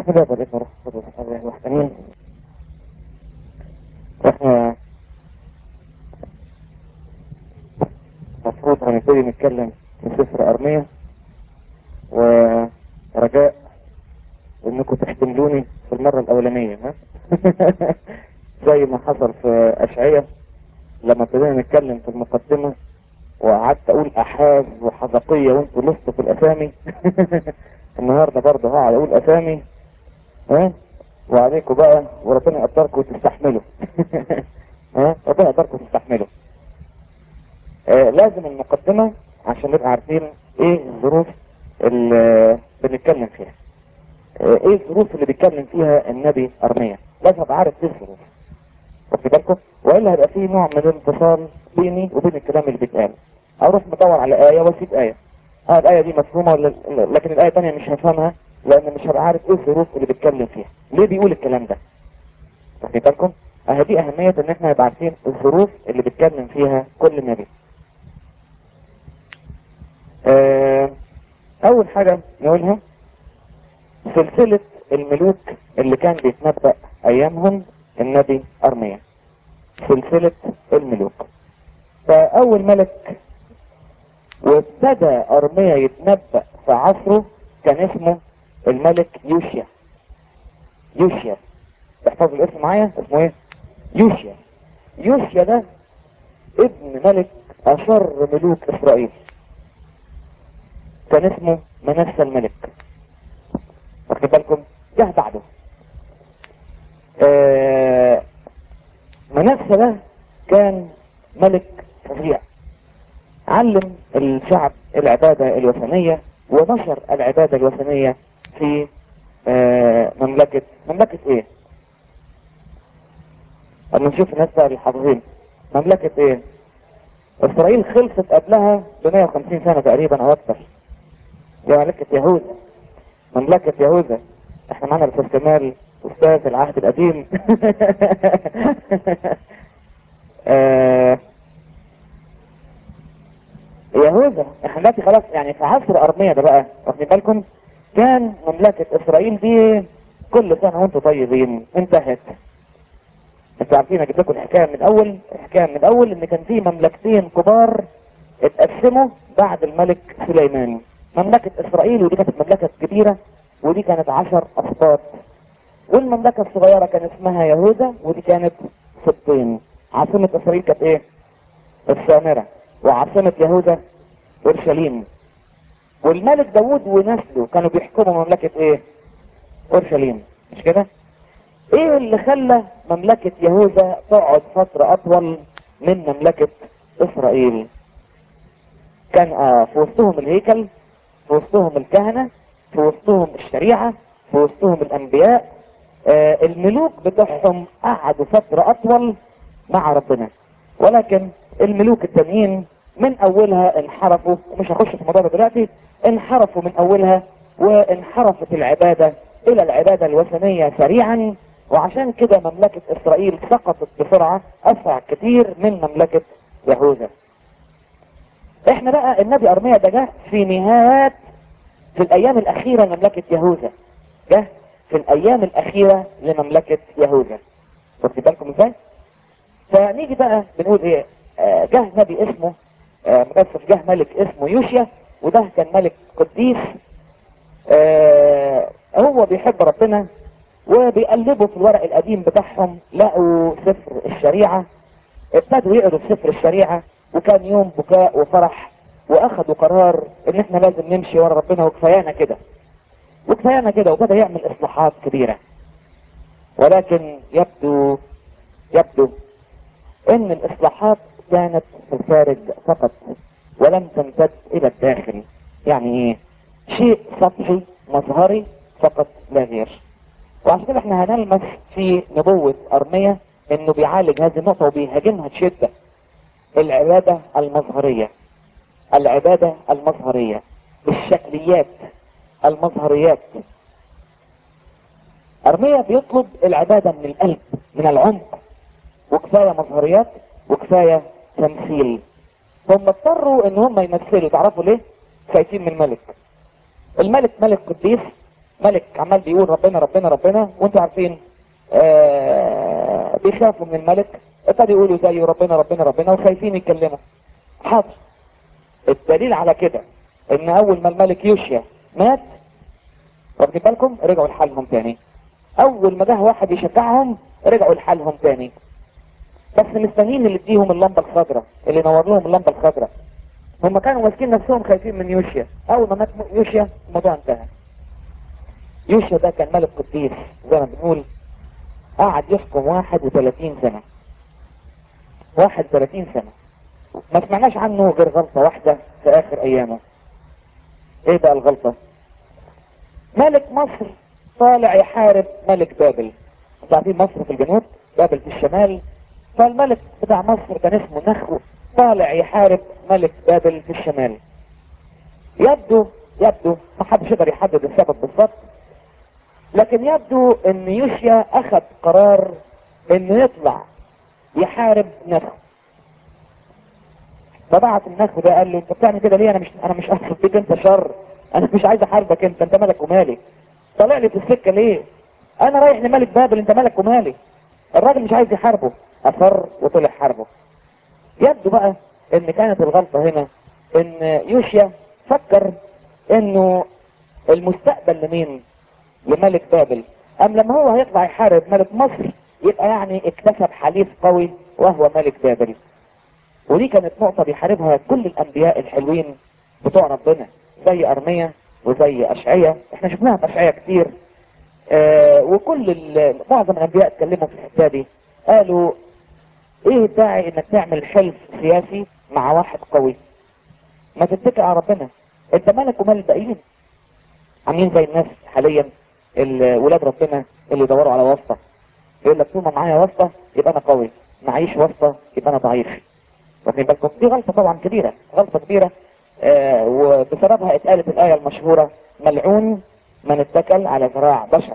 بسم الله والابن والروح القدس الله الوحدانيين احنا المفروض هنبتدي نتكلم في سفر ارمية ورجاء انكم تحتملوني في المرة الاولانية ها زي ما حصل في اشعية لما ابتدينا نتكلم في المقدمة وقعدت اقول احاز وحزقية وانتوا لستوا في الاسامي النهاردة برضه هقعد اقول اسامي ها وعليكم بقى وربنا يقدركم وتستحملوا ها ربنا يقدركم وتستحملوا آه لازم المقدمة عشان نبقى عارفين ايه الظروف اللي بنتكلم فيها آه ايه الظروف اللي بيتكلم فيها النبي ارميا لازم ابقى عارف ايه الظروف واخد بالكم والا هيبقى فيه نوع من الانفصال بيني وبين الكلام اللي بيتقال اروح مدور على ايه واسيب ايه اه الايه دي مفهومه ولا لكن الايه الثانيه مش هفهمها لان مش هبقى عارف ايه الظروف اللي بيتكلم فيها ليه بيقول الكلام ده واخد بالكم اه دي اهميه ان احنا نبقى عارفين الظروف اللي بيتكلم فيها كل نبي اه اول حاجه نقولها سلسله الملوك اللي كان بيتنبأ ايامهم النبي ارميا سلسله الملوك فاول ملك وابتدى ارميا يتنبأ في عصره كان اسمه الملك يوشيا يوشيا تحفظوا الاسم معايا اسمه ايه يوشيا يوشيا ده ابن ملك اشر ملوك اسرائيل كان اسمه منسى الملك واخد بالكم جه بعده آه منسى ده كان ملك فظيع علم الشعب العبادة الوثنية ونشر العبادة الوثنية في آه مملكة مملكة ايه اما نشوف الناس بقى الحافظين مملكة ايه اسرائيل خلصت قبلها ب 150 سنة تقريبا او اكثر دي مملكة يهوذا مملكة يهوذا احنا معانا الاستاذ كمال استاذ العهد القديم آه يهوذا احنا دلوقتي خلاص يعني في عصر ارميا ده بقى واخدين بالكم كان مملكة اسرائيل دي كل سنة وانتم طيبين انتهت انتوا عارفين اجيب لكم الحكاية من الاول الحكاية من الاول ان كان في مملكتين كبار اتقسموا بعد الملك سليمان مملكة اسرائيل ودي كانت مملكة كبيرة ودي كانت عشر اسباط والمملكة الصغيرة كان اسمها يهوذا ودي كانت سبطين عاصمة اسرائيل كانت ايه السامرة وعاصمة يهوذا اورشليم والملك داوود ونسله كانوا بيحكموا مملكة ايه اورشليم مش كده ايه اللي خلى مملكة يهوذا تقعد فترة اطول من مملكة اسرائيل كان اه في وسطهم الهيكل في وسطهم الكهنة في وسطهم الشريعة في وسطهم الانبياء آه الملوك بتوعهم قعدوا فترة اطول مع ربنا ولكن الملوك التانيين من اولها انحرفوا ومش هخش في الموضوع دلوقتي انحرفوا من اولها وانحرفت العبادة الى العبادة الوثنية سريعا وعشان كده مملكة اسرائيل سقطت بسرعة اسرع كتير من مملكة يهوذا احنا بقى النبي ارميا ده جه في نهايات في الايام الاخيرة لمملكة يهوذا جه في الايام الاخيرة لمملكة يهوذا واخد بالكم ازاي فنيجي بقى بنقول ايه آه جه نبي اسمه آه مقصف جه ملك اسمه يوشيا وده كان ملك قديس آه هو بيحب ربنا وبيقلبوا في الورق القديم بتاعهم لقوا سفر الشريعة ابتدوا يقروا في سفر الشريعة وكان يوم بكاء وفرح واخدوا قرار ان احنا لازم نمشي ورا ربنا وكفايانا كده وكفايانا كده وبدأ يعمل اصلاحات كبيرة ولكن يبدو يبدو ان الاصلاحات كانت في الخارج فقط ولم تمتد الى الداخل يعني ايه شيء سطحي مظهري فقط لا غير وعشان كده احنا هنلمس في نبوة ارمية انه بيعالج هذه النقطة وبيهاجمها بشدة العبادة المظهرية العبادة المظهرية الشكليات المظهريات ارمية بيطلب العبادة من القلب من العمق وكفاية مظهريات وكفاية تمثيل هم اضطروا ان هم يمثلوا تعرفوا ليه خايفين من الملك الملك ملك قديس ملك عمال بيقول ربنا ربنا ربنا وانتوا عارفين آه بيخافوا من الملك ابتدوا يقولوا زيه ربنا ربنا ربنا وخايفين يتكلموا حاضر الدليل على كده ان اول ما الملك يوشيا مات واخدين بالكم رجعوا لحالهم تاني اول ما جه واحد يشجعهم رجعوا لحالهم تاني بس مستنيين اللي اديهم اللمبه الخضراء اللي نور لهم اللمبه الخضراء هم كانوا ماسكين نفسهم خايفين من يوشيا اول ما مات يوشيا الموضوع انتهى يوشيا ده كان ملك قديس زي ما بنقول قعد يحكم 31 سنة 31 سنة ما سمعناش عنه غير غلطة واحدة في اخر ايامه ايه بقى الغلطة ملك مصر طالع يحارب ملك بابل انتوا عارفين مصر في الجنوب بابل في الشمال فالملك بتاع مصر كان اسمه نخو طالع يحارب ملك بابل في الشمال يبدو يبدو ما حدش يقدر يحدد السبب بالظبط لكن يبدو ان يوشيا اخذ قرار انه يطلع يحارب نخو فبعت النخو ده قال له انت بتعمل كده ليه انا مش انا مش اقصد بيك انت شر انا مش عايز احاربك انت انت مالك ومالي طالع لي في السكه ليه انا رايح لملك بابل انت مالك ومالي الراجل مش عايز يحاربه اصر وطلع حاربه يبدو بقى ان كانت الغلطه هنا ان يوشيا فكر انه المستقبل لمين لملك بابل ام لما هو هيطلع يحارب ملك مصر يبقى يعني اكتسب حليف قوي وهو ملك بابل ودي كانت نقطة بيحاربها كل الانبياء الحلوين بتوع ربنا زي ارميا وزي اشعية احنا شفناها في اشعية كتير آه وكل ال- معظم الانبياء اتكلموا في الحته دي قالوا ايه الداعي انك تعمل حلف سياسي مع واحد قوي ما تتكل على ربنا انت مالك ومال الباقيين عاملين زي الناس حاليا ال- ولاد ربنا اللي يدوروا على واسطة يقول لك طول ما معايا واسطة يبقى انا قوي معيش واسطة يبقى انا ضعيف واخدين بالكم دي غلطة طبعا كبيرة غلطة كبيرة آه وبسببها اتقالت الآية المشهورة ملعون من اتكل على ذراع بشر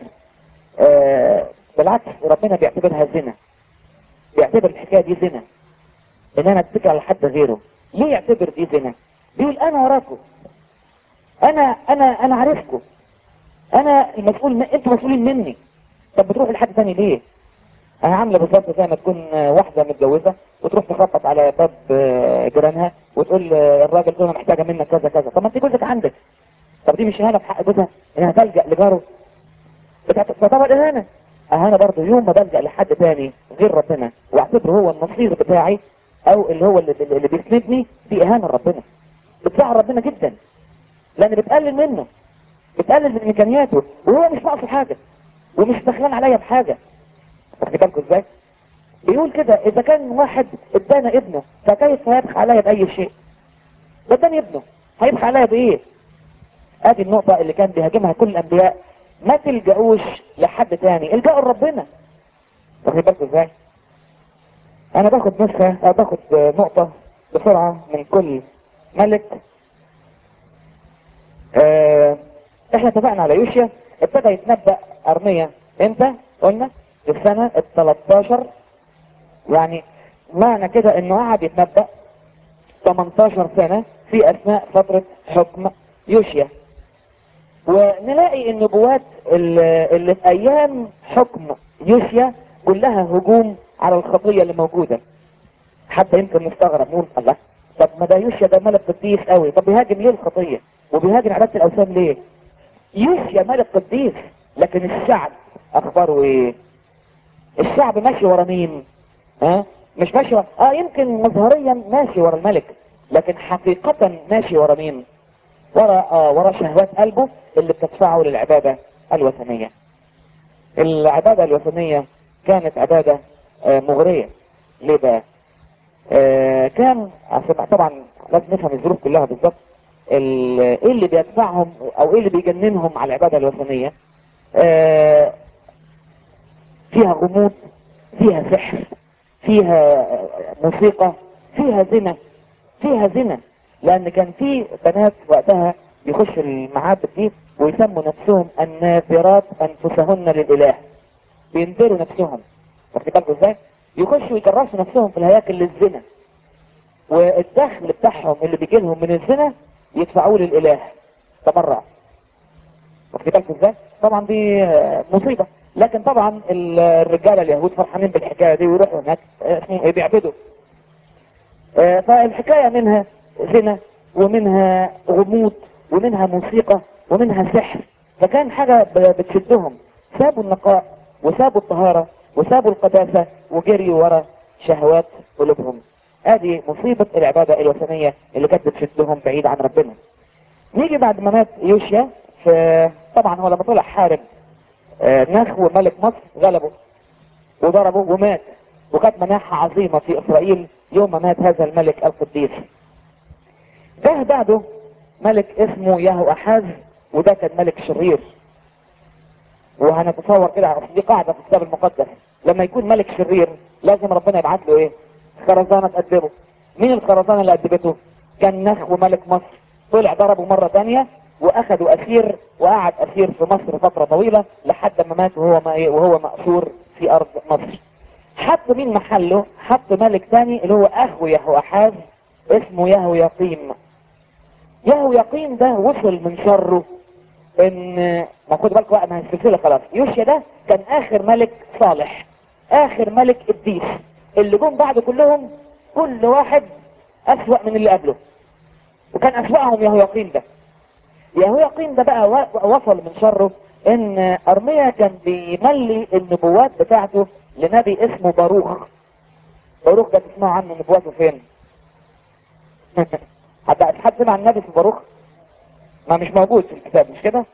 آه بالعكس ربنا بيعتبرها زنا بيعتبر الحكاية دي زنا ان انا اتكل على حد غيره ليه يعتبر دي زنا بيقول انا وراكم انا انا انا عارفكم انا المسؤول م... انتوا مسؤولين مني طب بتروح لحد تاني ليه انا عامله بالظبط زي ما تكون آه، واحده متجوزه وتروح تخبط على باب آه، جيرانها وتقول آه، الراجل ده انا محتاجه منك كذا كذا طب ما انت جوزك عندك طب دي مش اهانه في حق جوزها انها تلجا لجاره بتاعت تعتبر اهانه اهانه برضه يوم ما بلجا لحد تاني غير ربنا واعتبره هو النصير بتاعي او اللي هو اللي, اللي بيسندني دي اهانه لربنا بتزعل ربنا جدا لان بتقلل منه بتقلل من امكانياته وهو مش ناقصه حاجه ومش دخلان عليا بحاجه واخد بالكم ازاي بيقول كده اذا كان واحد ادانا ابنه فكيف هيبخ عليا باي شيء ده اداني ابنه هيبخ عليا بايه ادي النقطه اللي كان بيهاجمها كل الانبياء ما تلجأوش لحد تاني الجأوا لربنا واخد بالكم ازاي انا باخد نسخه او باخد نقطه بسرعه من كل ملك آه، احنا اتفقنا على يوشيا ابتدى يتنبأ ارميا امتى قلنا في السنة ال 13 يعني معنى كده انه قعد يتنبأ 18 سنة في اثناء فترة حكم يوشيا ونلاقي النبوات اللي اللي في ايام حكم يوشيا كلها هجوم على الخطية اللي موجودة حتى يمكن نستغرب نقول الله طب ما ده يوشيا ده ملك قديس قوي طب بيهاجم ليه الخطية وبيهاجم عبادة الاوثان ليه يوشيا ملك قديس لكن الشعب اخباره ايه الشعب ماشي ورا مين ها مش ماشي ورا اه يمكن مظهريا ماشي ورا الملك لكن حقيقة ماشي ورا مين ورا آه ورا شهوات قلبه اللي بتدفعه للعبادة الوثنية العبادة الوثنية كانت عبادة آه مغرية ليه بقى آه كان عشان طبعا لازم نفهم الظروف كلها بالظبط ال- ايه اللي بيدفعهم او ايه اللي بيجننهم على العبادة الوثنية آه فيها غموض فيها سحر فيها موسيقى فيها زنا فيها زنا لان كان في بنات وقتها يخش المعابد دي ويسموا نفسهم الناذرات انفسهن للاله بينذروا نفسهم واخد بالكم ازاي يخشوا يكرسوا نفسهم في الهياكل للزنا والدخل بتاعهم اللي بيجي لهم من الزنا يدفعوه للاله تبرع واخد بالكم ازاي طبعا دي آه، مصيبة لكن طبعا ال- الرجالة اليهود فرحانين بالحكاية دي ويروحوا هناك آه، اسمه ايه بيعبدوا آه، فالحكاية منها زنا ومنها غموض ومنها موسيقى ومنها سحر فكان حاجة ب- بتشدهم سابوا النقاء وسابوا الطهارة وسابوا القداسة وجريوا ورا شهوات قلوبهم ادي مصيبة العبادة الوثنية اللي كانت بتشدهم بعيد عن ربنا نيجي بعد ما مات يوشيا في طبعا هو لما طلع حارب آه، نخو ملك مصر غلبه وضربه ومات وكانت مناحة عظيمة في إسرائيل يوم ما مات هذا الملك القديس جه بعده ملك اسمه ياهو أحاز وده كان ملك شرير وهنتصور كده أصل دي قاعدة في الكتاب المقدس لما يكون ملك شرير لازم ربنا يبعت له ايه خرزانة تقدمه مين الخرزانة اللي قدمته كان نخو ملك مصر طلع ضربه مرة تانية واخدوا اسير وقعد اسير في مصر فترة طويلة لحد ما مات وهو ما إيه؟ وهو مأسور في ارض مصر حط مين محله حط ملك تاني اللي هو اخو يهو احاز اسمه يهو يقيم يهو يقيم ده وصل من شره ان ما خد بالك بقى ما هي السلسله خلاص يوشيا ده كان اخر ملك صالح اخر ملك قديس اللي جم بعد كلهم كل واحد اسوأ من اللي قبله وكان اسوأهم يهو يقيم ده يهو يقيم ده بقى و- وصل من شره ان ارميا كان بيملي النبوات بتاعته لنبي اسمه باروخ باروخ ده تسمعوا عنه نبواته فين حد حد سمع عن النبي في باروخ ما مش موجود في الكتاب مش كده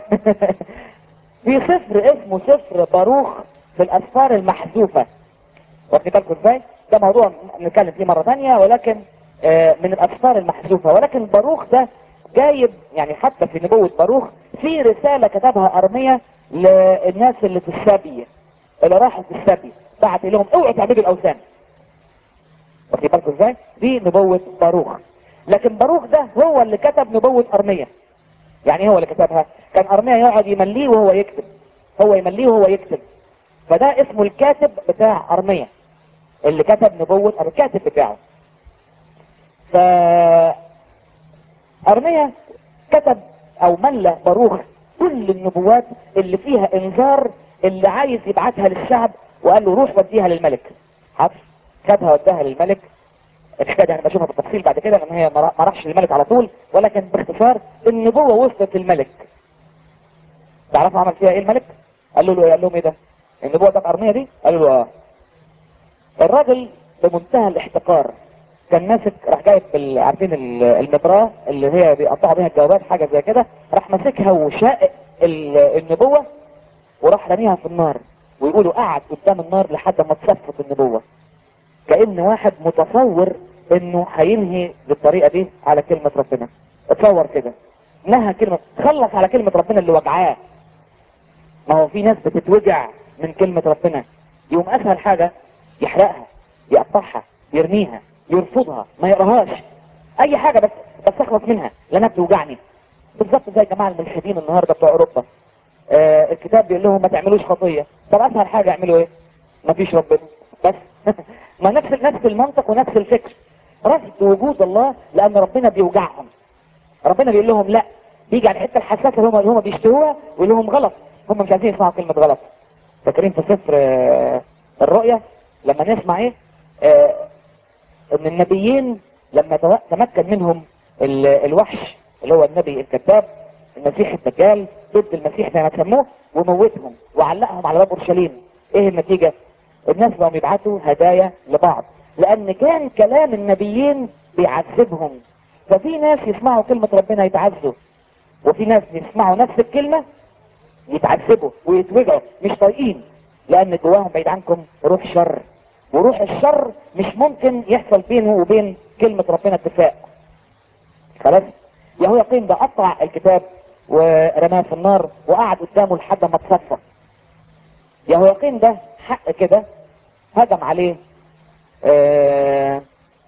في سفر اسمه سفر باروخ في الاسفار المحذوفة واخد بالكم ازاي ده موضوع نتكلم فيه مرة تانية ولكن آه، من الاسفار المحذوفة ولكن باروخ ده جايب يعني حتى في نبوة باروخ في رسالة كتبها ارميا للناس اللي في السبي اللي راحوا في السبي بعت لهم اوعوا تعبدوا الاوثان واخد بالكم ازاي دي نبوة باروخ لكن باروخ ده هو اللي كتب نبوة ارميا يعني إيه هو اللي كتبها كان ارميا يقعد يمليه وهو يكتب هو يمليه وهو يكتب فده اسمه الكاتب بتاع ارميا اللي كتب نبوة الكاتب بتاعه ف ارميا كتب او ملى باروخ كل النبوات اللي فيها انذار اللي عايز يبعتها للشعب وقال له روح وديها للملك حاضر خدها وداها للملك الحكايه دي انا بشوفها بالتفصيل بعد كده لان هي ما را- ما راحش للملك على طول ولكن باختصار النبوه وصلت للملك تعرفوا عمل فيها ايه الملك قال له قال لهم ايه ده النبوه بتاعت ارميه دي قالوا له اه الراجل بمنتهى الاحتقار كان ماسك راح جايب ال- عارفين ال- المطراه اللي هي بيقطعوا بيها الجوابات حاجه زي كده راح ماسكها وشاق ال- النبوه وراح رميها في النار ويقولوا قعد قدام النار لحد ما اتصفت النبوه كأن واحد متصور انه هينهي بالطريقة دي على كلمة ربنا اتصور كده نهى كلمة خلص على كلمة ربنا اللي وجعاه ما هو في ناس بتتوجع من كلمة ربنا يقوم اسهل حاجة يحرقها يقطعها يرميها يرفضها ما يقراهاش اي حاجة بس بس اخلص منها لانها بتوجعني بالظبط زي جماعة الملحدين النهاردة بتوع اوروبا آه الكتاب بيقول لهم ما تعملوش خطية طب اسهل حاجة يعملوا ايه مفيش ربنا بس ما نفس نفس المنطق ونفس الفكر رفض وجود الله لان ربنا بيوجعهم ربنا بيقول لهم لا بيجي على الحته الحساسه اللي هم اللي هم بيشتهوها ويقول لهم غلط هم مش عايزين يسمعوا كلمه غلط فاكرين في سفر آه، الرؤيا لما نسمع ايه آه، ان النبيين لما تو- تمكن منهم ال- الوحش اللي هو النبي الكذاب المسيح الدجال ضد المسيح زي ما سموه وموتهم وعلقهم على باب اورشليم ايه النتيجه الناس بقوا يبعتوا هدايا لبعض لان كان كلام النبيين بيعذبهم ففي ناس يسمعوا كلمة ربنا يتعذبوا وفي ناس يسمعوا نفس الكلمة يتعذبوا ويتوجعوا مش طايقين لان جواهم بعيد عنكم روح شر وروح الشر مش ممكن يحصل بينه وبين كلمة ربنا اتفاق خلاص يهو يقين ده قطع الكتاب ورماه في النار وقعد قدامه لحد ما اتصفى يهو يقين ده حق كده هجم عليه آه،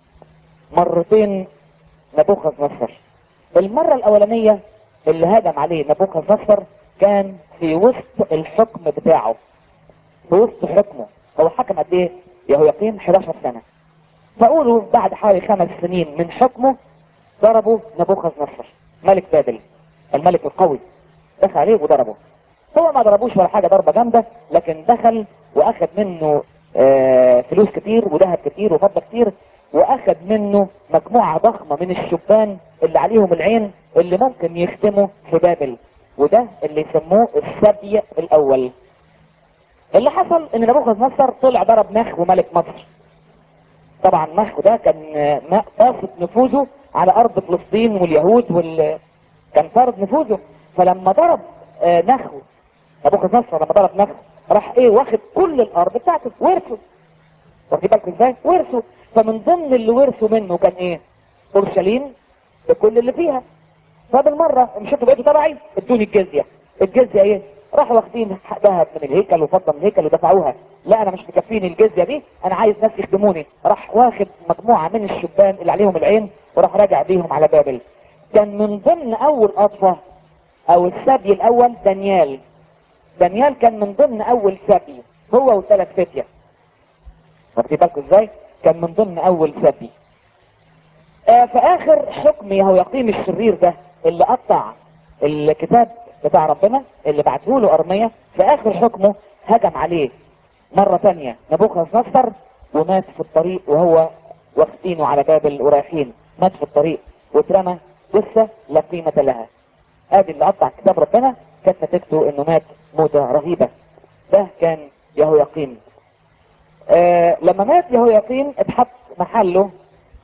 مرتين نبوخذ نصر المرة الأولانية اللي هجم عليه نبوخذ نصر كان في وسط الحكم بتاعه في وسط حكمه هو حكم قد ايه؟ يهو يقين 11 سنة فقولوا بعد حوالي خمس سنين من حكمه ضربوا نبوخذ نصر ملك بابل الملك القوي دخل عليه وضربه هو ما ضربوش ولا حاجة ضربة جامدة لكن دخل واخد منه آه، فلوس كتير وذهب كتير وفضة كتير واخد منه مجموعة ضخمة من الشبان اللي عليهم العين اللي ممكن يخدموا في بابل وده اللي يسموه السبي الاول اللي حصل ان نبوخذ نصر طلع ضرب نخو ملك مصر طبعا نخو ده كان آه، قاصد نفوذه على ارض فلسطين واليهود وال كان فرض نفوذه فلما ضرب آه، نخو نبوخذ نصر لما ضرب نخو راح ايه واخد كل الارض بتاعته ورثه واخد بالكم ازاي ورثه فمن ضمن اللي ورثوا منه كان ايه اورشليم بكل اللي فيها فبالمره مش انتوا بقيتوا تبعي ادوني الجزيه الجزيه ايه راحوا واخدين ذهب من الهيكل وفضه من الهيكل ودفعوها لا انا مش مكفيني الجزيه دي انا عايز ناس يخدموني راح واخد مجموعه من الشبان اللي عليهم العين وراح راجع بيهم على بابل كان من ضمن اول اطفه او السبي الاول دانيال دانيال كان من ضمن اول سبي هو وثلاث فتية واخدين بالكم ازاي كان من ضمن اول سبي آه في اخر حكم يهويقيم الشرير ده اللي قطع الكتاب بتاع ربنا اللي بعته له ارمية في اخر حكمه هجم عليه مرة تانية نبوخذ نصر ومات في الطريق وهو واخدينه على بابل ورايحين مات في الطريق واترمى جثة لا قيمة لها ادي اللي قطع كتاب ربنا كانت نتيجته انه مات موتة رهيبة ده كان يهويقيم آه لما مات يهويقيم اتحط محله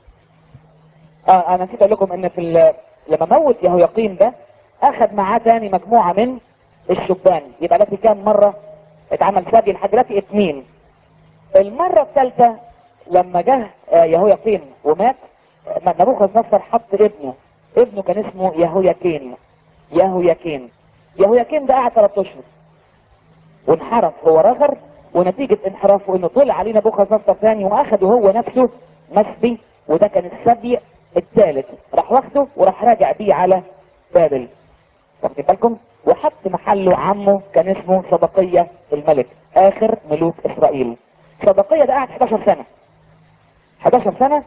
اه انا نسيت اقول لكم ان في ال- لما موت يهويقيم ده اخذ معاه تاني مجموعة من الشبان يبقى ده كام مرة اتعمل سبي لحد دلوقتي اتنين المرة الثالثة لما جه آه، يهويقيم ومات آه، نبوخذ نصر حط ابنه ابنه كان اسمه يهوياكين يهوياكين يهوياكين ده قعد ثلاث اشهر وانحرف هو رغر ونتيجة انحرافه انه طلع عليه نبوخذ نصر ثاني واخده هو نفسه مسبي وده كان السبي الثالث راح واخده وراح راجع بيه على بابل واخدين بالكم وحط محله عمه كان اسمه صدقية الملك اخر ملوك اسرائيل صدقية ده قعد 11 سنة 11 سنة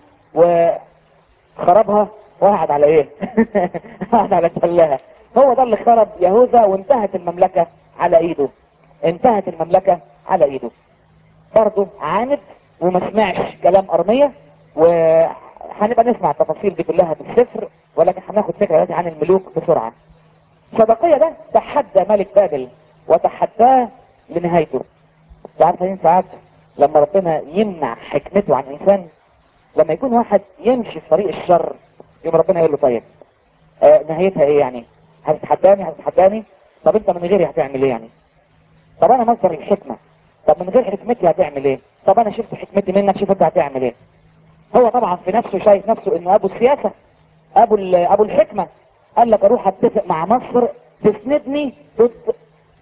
وخربها وقعد على ايه قعد على تلاها هو ده اللي خرب يهوذا وانتهت المملكة على ايده انتهت المملكة على ايده برضه عاند وما سمعش كلام ارمية وهنبقى نسمع التفاصيل دي كلها في السفر ولكن هناخد فكرة دلوقتي عن الملوك بسرعة صدقية ده تحدى ملك بابل وتحداه لنهايته عارفين ساعات لما ربنا يمنع حكمته عن انسان لما يكون واحد يمشي في طريق الشر يوم ربنا يقول له طيب آه نهايتها ايه يعني هتتحداني هتتحداني طب انت من غيري هتعمل ايه يعني طب انا مصدر الحكمة طب من غير حكمتي هتعمل ايه طب انا شفت حكمتي منك شوف انت هتعمل ايه هو طبعا في نفسه شايف نفسه انه ابو السياسة ابو ال- ابو الحكمة قال لك اروح اتفق مع مصر تسندني ضد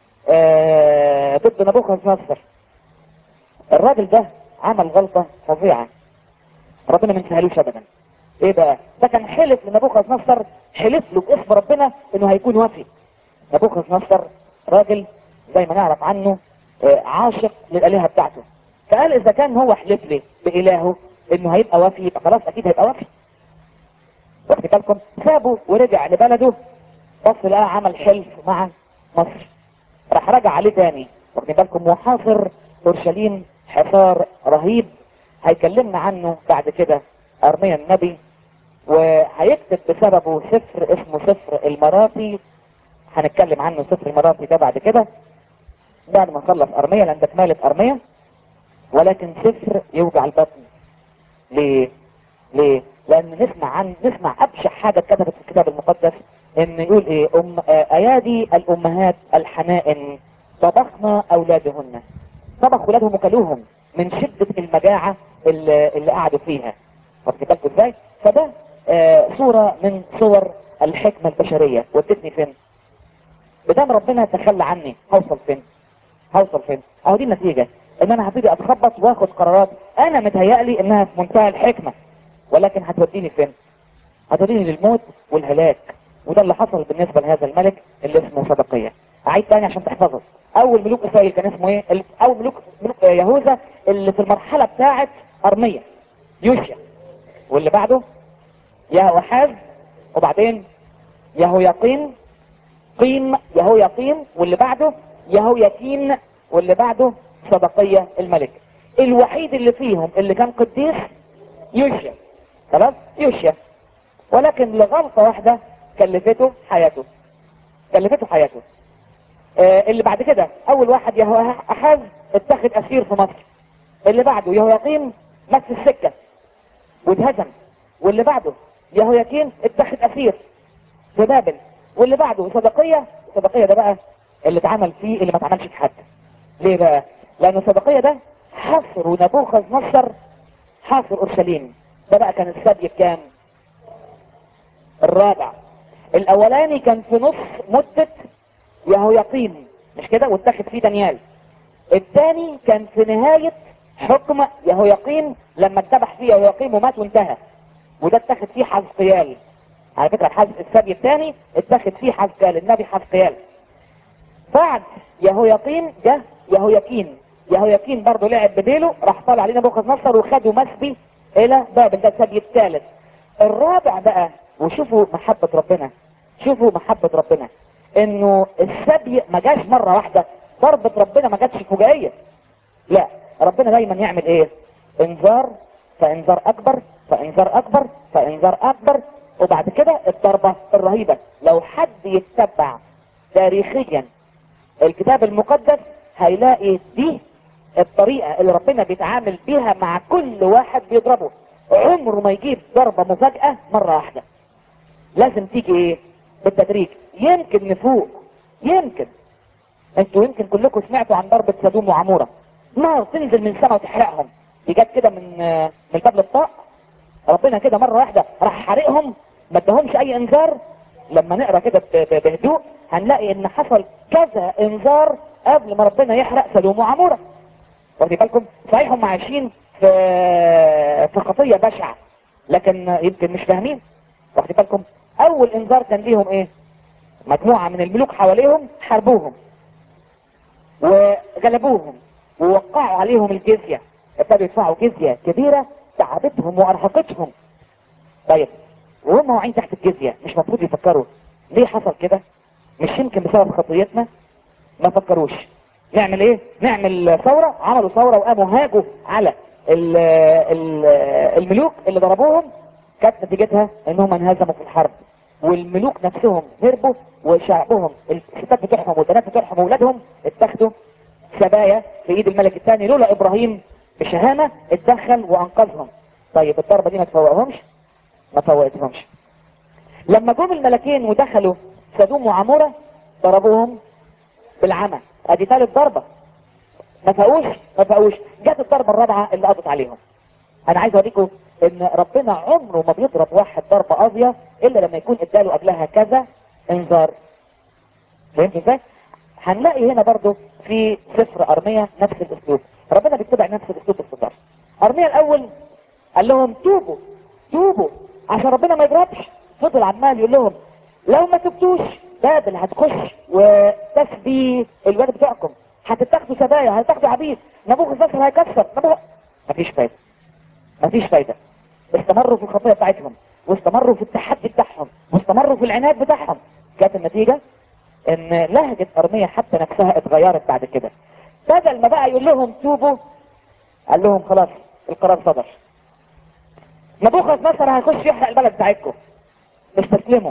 آه ضد نبوخذ نصر الراجل ده عمل غلطة فظيعة ربنا ما ينساهالوش ابدا ايه بقى ده كان حلف لنبوخذ نصر حلف له باسم ربنا انه هيكون وفي نبوخذ نصر راجل زي ما نعرف عنه آه، عاشق للالهه بتاعته فقال اذا كان هو حلف لي بالهه انه هيبقى وفي يبقى خلاص اكيد هيبقى وفي واخد بالكم سابه ورجع لبلده بص لقى عمل حلف مع مصر راح رجع عليه تاني واخدين بالكم وحاصر اورشليم حصار رهيب هيكلمنا عنه بعد كده ارميا النبي وهيكتب بسببه سفر اسمه سفر المراتي هنتكلم عنه سفر المراتي ده بعد كده بعد ما نخلص ارميا لان ده كمالة ارميا ولكن سفر يوجع البطن ليه ليه لان نسمع عن نسمع ابشع حاجة اتكتبت في الكتاب المقدس ان يقول ايه أم آه، ايادي الامهات الحنائن طبخنا اولادهن طبخ ولادهم وكلوهم من شدة المجاعة اللي, اللي قعدوا فيها واخد بالكم ازاي فده آه صورة من صور الحكمة البشرية ودتني فين بدام ربنا تخلى عني هوصل فين هوصل فين اهو دي النتيجة ان انا هبتدي اتخبط واخد قرارات انا متهيألي انها في منتهى الحكمة ولكن هتوديني فين هتوديني للموت والهلاك وده اللي حصل بالنسبة لهذا الملك اللي اسمه صدقية اعيد تاني عشان تحفظه اول ملوك اسرائيل كان اسمه ايه ال- اول ملوك, ملوك آه، يهوذا اللي في المرحلة بتاعت ارمية يوشيا واللي بعده يهوحاز وبعدين يهوياقين قيم يهوياقين واللي بعده يهوياكين واللي بعده صدقية الملك الوحيد اللي فيهم اللي كان قديس يوشيا خلاص يوشيا ولكن لغلطة واحدة كلفته حياته كلفته حياته آه اللي بعد كده اول واحد يهو احاز اتخذ اسير في مصر اللي بعده يهوياقيم مات في السكة واتهزم واللي بعده يهوياكين اتخذ اسير في بابل واللي بعده صدقية صدقية ده بقى اللي اتعمل فيه اللي ما اتعملش في حد ليه بقى لان صدقية ده حصر نبوخذ نصر حاصر اورشليم ده بقى كان السبي الكام الرابع الاولاني كان في نص مدة يهوياقيم مش كده واتخذ فيه دانيال الثاني كان في نهاية حكم يهوياقيم لما اتذبح فيه يهوياقيم ومات وانتهى وده اتخذ فيه حزقيال على فكرة الحز السبي الثاني اتخذ فيه حزقيال النبي حزقيال بعد يهوياقيم جه يهوياكين يهوياكين برضه لعب بديله راح طالع علينا بوخذ نصر وخده مسبي الى بابل ده السبي الثالث الرابع بقى وشوفوا محبة ربنا شوفوا محبة ربنا انه السبي ما جاش مرة واحدة ضربة ربنا ما جاتش فجائية لا ربنا دايما يعمل ايه انذار فانذار اكبر فانذار اكبر فانذار اكبر وبعد كده الضربة الرهيبة لو حد يتبع تاريخيا الكتاب المقدس هيلاقي دي الطريقة اللي ربنا بيتعامل بيها مع كل واحد بيضربه عمره ما يجيب ضربة مفاجأة مرة واحدة لازم تيجي ايه بالتدريج يمكن نفوق يمكن انتوا يمكن كلكم سمعتوا عن ضربة سدوم وعمورة نار تنزل من السماء وتحرقهم دي جت كده من من قبل الطاق ربنا كده مرة واحدة راح حارقهم ما ادهمش اي انذار لما نقرا كده بهدوء هنلاقي ان حصل كذا انذار قبل ما ربنا يحرق سدوم وعمورة واخدين بالكم صحيح هم عايشين في في خطية بشعة لكن يمكن مش فاهمين واخدين بالكم اول انذار كان ليهم ايه مجموعة من الملوك حواليهم حاربوهم وغلبوهم ووقعوا عليهم الجزية ابتدوا يدفعوا جزية كبيرة تعبتهم وارهقتهم طيب وهم واقعين تحت الجزية مش مفروض يفكروا ليه حصل كده مش يمكن بسبب خطيتنا ما فكروش نعمل ايه نعمل ثورة عملوا ثورة وقاموا هاجوا على ال ال الملوك اللي ضربوهم كانت نتيجتها انهم انهزموا في الحرب والملوك نفسهم هربوا وشعبهم الستات بتوعهم والبنات بتوعهم واولادهم اتخذوا سبايا في ايد الملك الثاني لولا ابراهيم بشهامة اتدخل وانقذهم طيب الضربة دي ما تفوقهمش ما فوقتهمش لما جم الملكين ودخلوا سدوم وعمورة ضربوهم بالعمى ادي ثالث ضربة ما فاقوش ما فاقوش جت الضربة الرابعة اللي قضت عليهم انا عايز اوريكم ان ربنا عمره ما بيضرب واحد ضربة قاضية الا لما يكون اداله قبلها كذا انذار فهمت ازاي هنلاقي هنا برضو في سفر ارمية نفس الاسلوب ربنا بيتبع نفس الاسلوب باستمرار ارمية الاول قال لهم توبوا توبوا عشان ربنا ما يضربش فضل عمال يقول لهم لو ما تبتوش بابل هتخش وتسبي الواد بتوعكم هتتاخدوا سبايا هتاخدوا عبيد نبوخذ نصر هيكسر نبوخ مفيش فايدة مفيش فايدة استمروا في الخطية بتاعتهم واستمروا في التحدي بتاعهم واستمروا في العناد بتاعهم كانت النتيجة ان لهجة ارمية حتى نفسها اتغيرت بعد كده بدل ما بقى يقول لهم توبوا قال لهم خلاص القرار صدر نبوخذ نصر هيخش يحرق البلد بتاعتكم استسلموا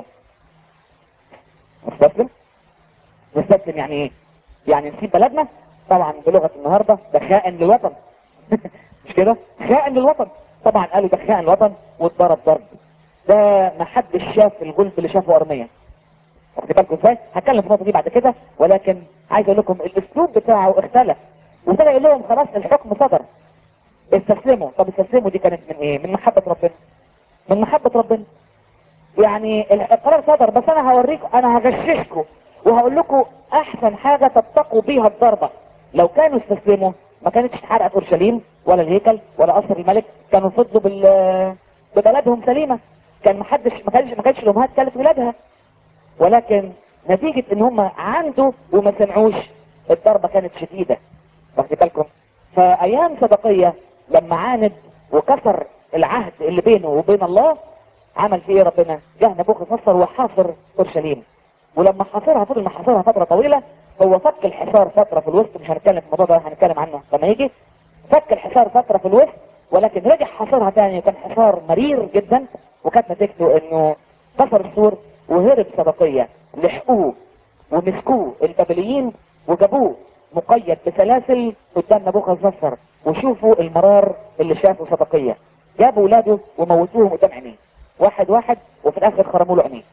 نستسلم نستسلم يعني ايه يعني نسيب بلدنا طبعا بلغة النهاردة ده خائن للوطن مش كده خائن للوطن طبعا قالوا ده خائن للوطن واتضرب ضرب ده ما حدش شاف الجلد اللي شافه ارمية واخد بالكم ازاي هتكلم في النقطه دي بعد كده ولكن عايز اقول لكم الاسلوب بتاعه اختلف وابتدى يقول لهم خلاص الحكم صدر استسلموا طب استسلموا دي كانت من ايه من محبة ربنا من محبة ربنا يعني القرار صدر بس انا هوريكم انا هغششكم وهقول لكم احسن حاجة تتقوا بيها الضربة لو كانوا استسلموا ما كانتش اتحرقت اورشليم ولا الهيكل ولا قصر الملك كانوا فضلوا بال ببلدهم سليمة كان محدش ما كانش ما كانش الامهات كلت ولادها ولكن نتيجة ان هم عنده وما سمعوش الضربة كانت شديدة واخد بالكم فايام صدقية لما عاند وكسر العهد اللي بينه وبين الله عمل فيه ايه ربنا جه نبوخذ نصر وحاصر اورشليم ولما حاصرها فضل محاصرها فترة طويلة هو فك الحصار فترة في الوسط مش هنتكلم في الموضوع ده هنتكلم عنه لما يجي فك الحصار فترة في الوسط ولكن رجع حصرها تاني وكان حصار مرير جدا وكانت نتيجته انه كسر السور وهرب صدقية لحقوه ومسكوه البابليين وجابوه مقيد بسلاسل قدام نبوخذ نصر وشوفوا المرار اللي شافه صدقية جابوا ولاده وموتوهم قدام عينيه واحد واحد وفي الاخر خرموا له عينيه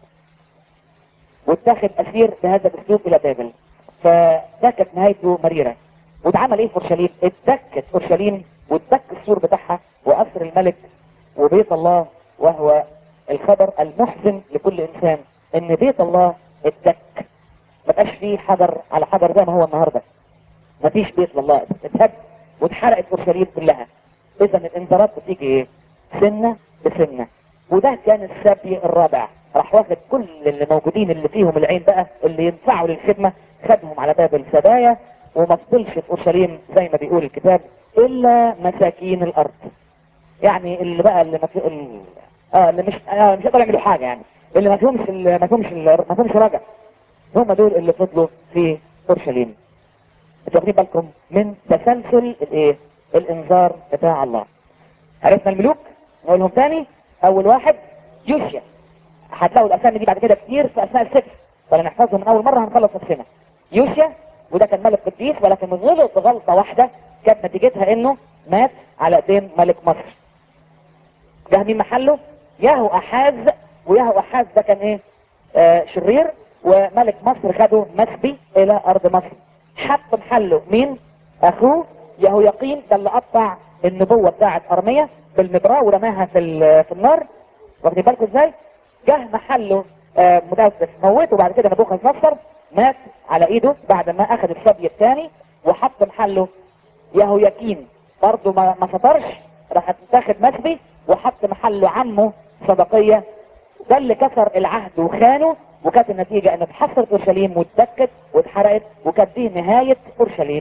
واتاخد اسير بهذا الاسلوب الى بابل فده كانت نهايته مريرة واتعمل ايه في اورشليم اتدكت اورشليم واتدك السور بتاعها واسر الملك وبيت الله وهو الخبر المحزن لكل انسان ان بيت الله اتدك ما بقاش فيه حجر على حجر زي ما هو النهارده ما فيش بيت لله اتهد واتحرقت اورشليم كلها اذا الانذارات بتيجي ايه سنه بسنه وده كان السبي الرابع راح واخد كل اللي موجودين اللي فيهم العين بقى اللي ينفعوا للخدمه خدهم على باب السبايا وما فضلش في اورشليم زي ما بيقول الكتاب الا مساكين الارض يعني اللي بقى اللي ما في ال... اه اللي مش آه مش يقدروا يعملوا حاجه يعني اللي ما فيهمش ال- ما فيهمش ال- ما فيهمش رجع هم دول اللي فضلوا في اورشليم انتوا واخدين بالكم من تسلسل الايه الانذار بتاع الله عرفنا الملوك نقولهم تاني اول واحد يوشيا هتلاقوا الاسامي دي بعد كده كتير في اثناء السفر فلا نحفظهم من اول مره هنخلص نفسنا يوشيا وده كان ملك قديس ولكن غلط غلطه واحده كانت نتيجتها انه مات على ايدين ملك مصر جه مين محله ياهو احاز وياهو احاز ده كان ايه آه شرير وملك مصر خده مسبي الى ارض مصر حط محله مين اخوه ياهو يقين ده اللي قطع النبوه بتاعت ارميه بالمدراه ورماها في ال- في النار واخدين بالكم ازاي جه محله آه مدسس موته بعد كده نبوخذ نصر مات على ايده بعد ما اخذ الصبي الثاني وحط محله ياهو يقين برضه ما ما فطرش راح تاخد مسبي وحط محله عمه صدقية ده اللي كسر العهد وخانه وكانت النتيجة ان اتحصرت اورشليم واتدكت واتحرقت وكانت دي نهاية اورشليم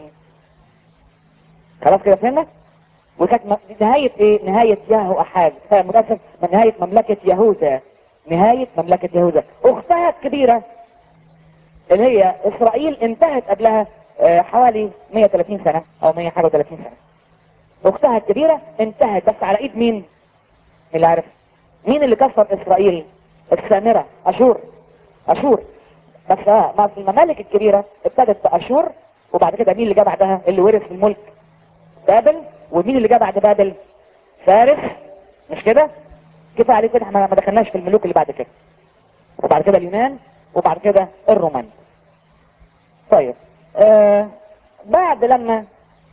خلاص كده فهمنا وكانت م- نهاية ايه نهاية ياهو احاز آه، متأسف من نهاية مملكة يهوذا نهاية مملكة يهوذا اختها الكبيرة اللي هي اسرائيل انتهت قبلها آه، حوالي 130 سنة او 130 سنة اختها الكبيرة انتهت بس على ايد مين اللي عارف مين اللي كسر اسرائيل السامرة اشور اشور بس اه ما في الممالك الكبيرة ابتدت باشور وبعد كده مين اللي جه بعدها اللي ورث الملك بابل ومين اللي جه بعد بابل فارس مش كده كفايه عليه كده احنا ما دخلناش في الملوك اللي بعد كده وبعد كده اليونان وبعد كده الرومان طيب آه بعد لما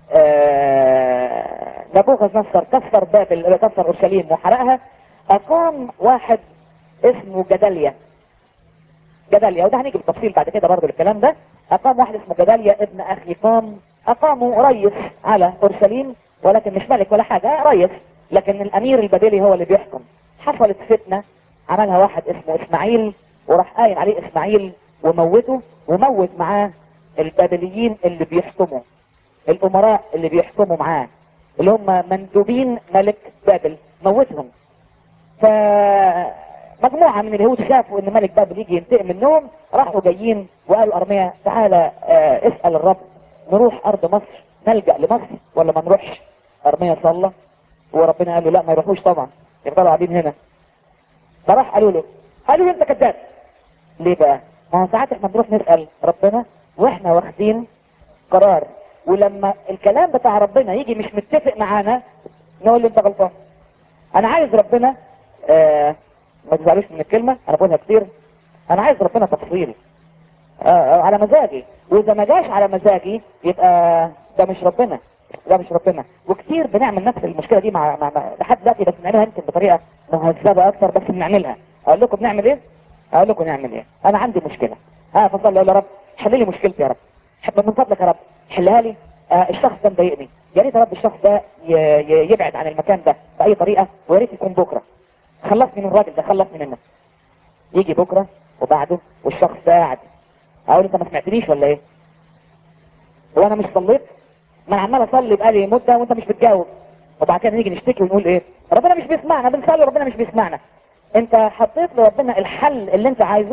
آه نبوخذ نصر كسر بابل كسر اورشليم وحرقها اقام واحد اسمه جداليا جداليا وده هنيجي بالتفصيل بعد كده برضه الكلام ده اقام واحد اسمه جداليا ابن اخي قام اقاموا ريس على اورشليم ولكن مش ملك ولا حاجه ريس لكن الامير البابلي هو اللي بيحكم حصلت فتنه عملها واحد اسمه اسماعيل وراح قايم عليه اسماعيل وموته وموت معاه البابليين اللي بيحكموا الامراء اللي بيحكموا معاه اللي هم مندوبين ملك بابل موتهم فمجموعة من اليهود شافوا ان ملك بابل يجي ينتقم منهم راحوا جايين وقالوا ارميا تعالى آه، اسأل الرب نروح ارض مصر نلجأ لمصر ولا ما نروحش ارميا صلى وربنا قال له لا ما يروحوش طبعا يفضلوا قاعدين هنا فراح قالوا له قالوا له انت كذاب ليه بقى ما هو ساعات احنا بنروح نسأل ربنا واحنا واخدين قرار ولما الكلام بتاع ربنا يجي مش متفق معانا نقول له انت غلطان انا عايز ربنا آه ما تزعلوش من الكلمة انا بقولها كتير انا عايز ربنا تفصيل آه آه على مزاجي واذا ما جاش على مزاجي يبقى ده مش ربنا ده مش ربنا وكتير بنعمل نفس المشكلة دي مع, مع, مع لحد دلوقتي بس بنعملها يمكن بطريقة مهذبة اكتر بس بنعملها اقول لكم بنعمل ايه اقول لكم نعمل ايه انا عندي مشكلة اه فصلي اقول يا رب حل لي مشكلتي يا رب حب من فضلك يا رب حلها لي آه الشخص ده مضايقني يا ريت يا رب الشخص ده ي- ي- يبعد عن المكان ده باي طريقة ويا ريت يكون بكره خلصني من الراجل ده خلصني منه يجي بكره وبعده والشخص ده قاعد اقول انت ما سمعتنيش ولا ايه وانا مش صليت ما انا عمال اصلي بقالي مده وانت مش بتجاوب وبعد كده نيجي نشتكي ونقول ايه ربنا مش بيسمعنا بنصلي ربنا مش بيسمعنا انت حطيت لربنا الحل اللي انت عايزه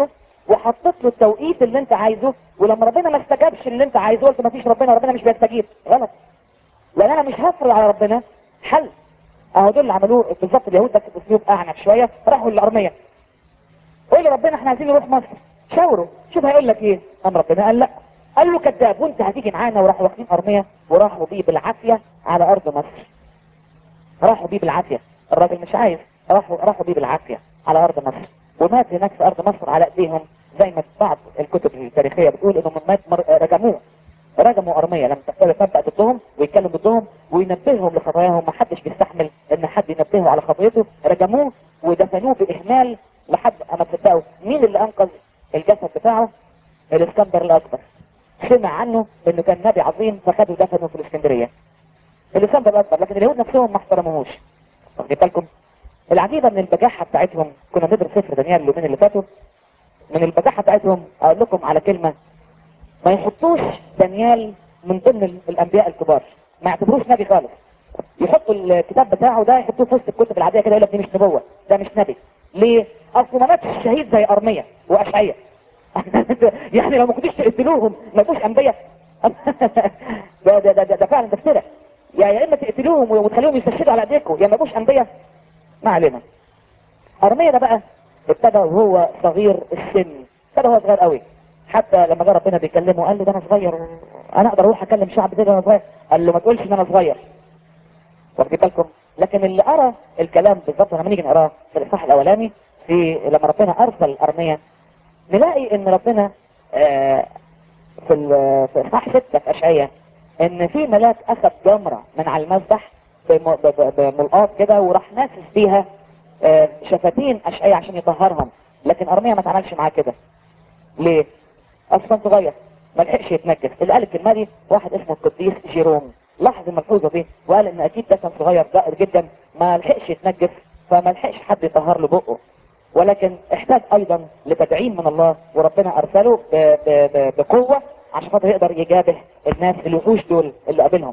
وحطيت له التوقيت اللي انت عايزه ولما ربنا ما استجابش اللي انت عايزه قلت ما فيش ربنا ربنا مش بيستجيب غلط لان انا مش هفرض على ربنا حل اهو دول اللي عملوه بالظبط اليهود بس باسلوب اعنف شويه راحوا للارميه قول لي ربنا احنا عايزين نروح مصر شاوروا شوف هيقول لك ايه قام ربنا قال لا قال له كذاب وانت هتيجي معانا وراحوا واخدين ارميه وراحوا بيه بالعافيه على ارض مصر راحوا بيه بالعافيه الراجل مش عايز راحوا راحوا بيه بالعافيه على ارض مصر ومات هناك في ارض مصر على ايديهم زي ما بعض الكتب التاريخيه بتقول انهم مات مر... رجموه رجموا ارميه لما تنبأ ضدهم ويتكلم ضدهم وينبههم لخطاياهم ما حدش بيستحمل ان حد ينبهه على خطيته رجموه ودفنوه باهمال لحد اما تصدقوا مين اللي انقذ الجسد بتاعه الاسكندر الاكبر سمع عنه انه كان نبي عظيم فخدوا دفنه في الاسكندريه الاسكندر الاكبر لكن اليهود نفسهم ما احترموهوش واخدين بالكم العجيبه من البجاحه بتاعتهم كنا بندرس سفر دانيال اليومين اللي فاتوا من البجاحه بتاعتهم اقول لكم على كلمه ما يحطوش دانيال من ضمن الانبياء الكبار ما يعتبروش نبي خالص يحطوا الكتاب بتاعه ده يحطوه في وسط الكتب العاديه كده يقول لك دي مش نبوه ده مش نبي ليه؟ اصل ما ماتش شهيد زي ارميه واشعياء يعني لو ما كنتوش تقتلوهم ما يبقوش انبياء ده ده ده, ده, ده فعلا ده افتراء يا يا اما تقتلوهم وتخليهم يستشهدوا على ايديكم يا ما يبقوش انبياء ما علينا ارميه ده بقى ابتدى وهو صغير السن ابتدى وهو صغير قوي حتى لما جه ربنا بيكلمه قال له ده انا صغير انا اقدر اروح اكلم شعب ده انا صغير قال له ما تقولش ان انا صغير واخدين بالكم لكن اللي قرا الكلام بالظبط لما نيجي نقراه في الاصحاح الاولاني في لما ربنا ارسل ارميه نلاقي ان ربنا آه في ال- في اصحاح 6 في اشعياء ان في ملاك اخذ جمره من على المذبح بم- ب- ب- بملقاط كده وراح ناسس بيها آه، شفتين اشعياء عشان يطهرهم لكن ارميه ما اتعملش معاه كده ليه؟ اصلا صغير ما لحقش يتنجس اللي قال الكلمه دي واحد اسمه القديس جيروم لاحظ الملحوظه دي وقال ان اكيد ده كان صغير ضائر جدا ما لحقش يتنجس فما لحقش حد يطهر له بقه ولكن احتاج ايضا لتدعيم من الله وربنا ارسله ب- ب- ب- بقوه عشان خاطر يقدر يجابه الناس الوحوش دول اللي قابلهم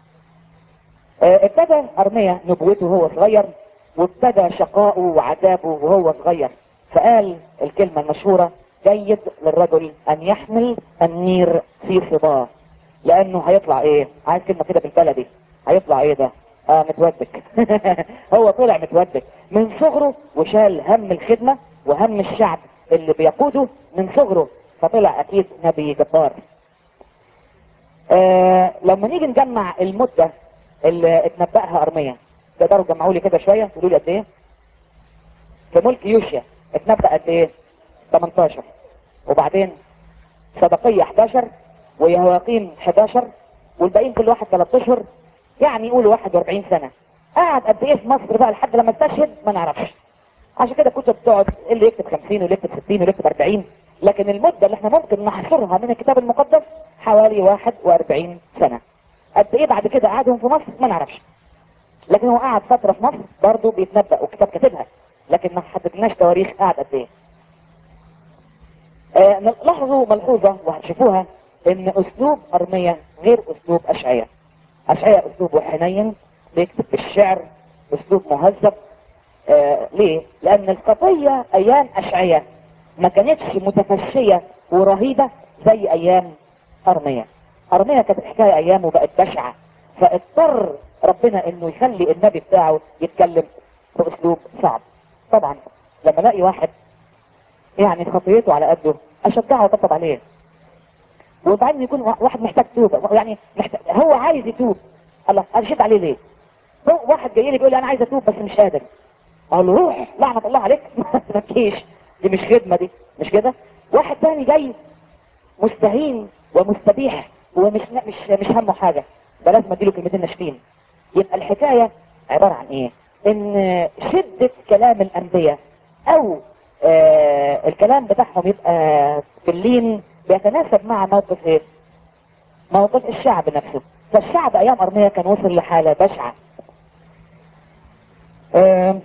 آه، ابتدى ارميا نبوته وهو صغير وابتدى شقاؤه وعذابه وهو صغير فقال الكلمة المشهورة جيد للرجل ان يحمل النير في صباه لانه هيطلع ايه عايز كلمة كده بالبلدي هيطلع ايه ده اه متودك هو طلع متودك من صغره وشال هم الخدمة وهم الشعب اللي بيقوده من صغره فطلع اكيد نبي جبار آه لما نيجي نجمع المدة اللي اتنبأها ارميا تقدروا تجمعوا لي كده شوية تقولوا لي قد ايه في ملك يوشيا اتنبأ قد ايه 18 وبعدين صدقية 11 ويهواقيم 11 والباقيين كل واحد 3 اشهر يعني يقولوا 41 سنة قعد قد ايه في مصر بقى لحد لما استشهد ما نعرفش عشان كده كتب تقعد اللي يكتب 50 واللي يكتب 60 واللي يكتب 40 لكن المدة اللي احنا ممكن نحصرها من الكتاب المقدس حوالي 41 سنة قد ايه بعد كده قعدهم في مصر ما نعرفش لكن هو قعد فترة في مصر برضه بيتنبأ وكتاب كاتبها لكن ما حددناش تواريخ قعد قد ايه آه لاحظوا ملحوظة وهتشوفوها ان اسلوب ارمية غير اسلوب اشعياء اشعياء اسلوبه حنين بيكتب بالشعر اسلوب مهذب آه ليه لان القضية ايام اشعياء ما كانتش متفشية ورهيبة زي ايام ارمية ارمية كانت الحكاية ايامه بقت بشعة فاضطر ربنا انه يخلي النبي بتاعه يتكلم باسلوب صعب طبعا لما الاقي واحد يعني خطيته على قده اشجعه واطبطب عليه وبعدين يكون واحد محتاج توبه يعني محتاج هو عايز يتوب الله ارشد عليه ليه هو واحد جاي لي بيقول لي انا عايز اتوب بس مش قادر اقول له روح لعنه الله عليك ما تبكيش دي مش خدمه دي مش كده واحد تاني جاي مستهين ومستبيح ومش مش مش همه حاجه ده لازم اديله كلمتين ناشفين يبقى الحكايه عباره عن ايه ان شده كلام الانبياء او آه الكلام بتاعهم يبقى في اللين بيتناسب مع موقف ايه موقف الشعب نفسه فالشعب ايام ارميا كان وصل لحالة بشعة آه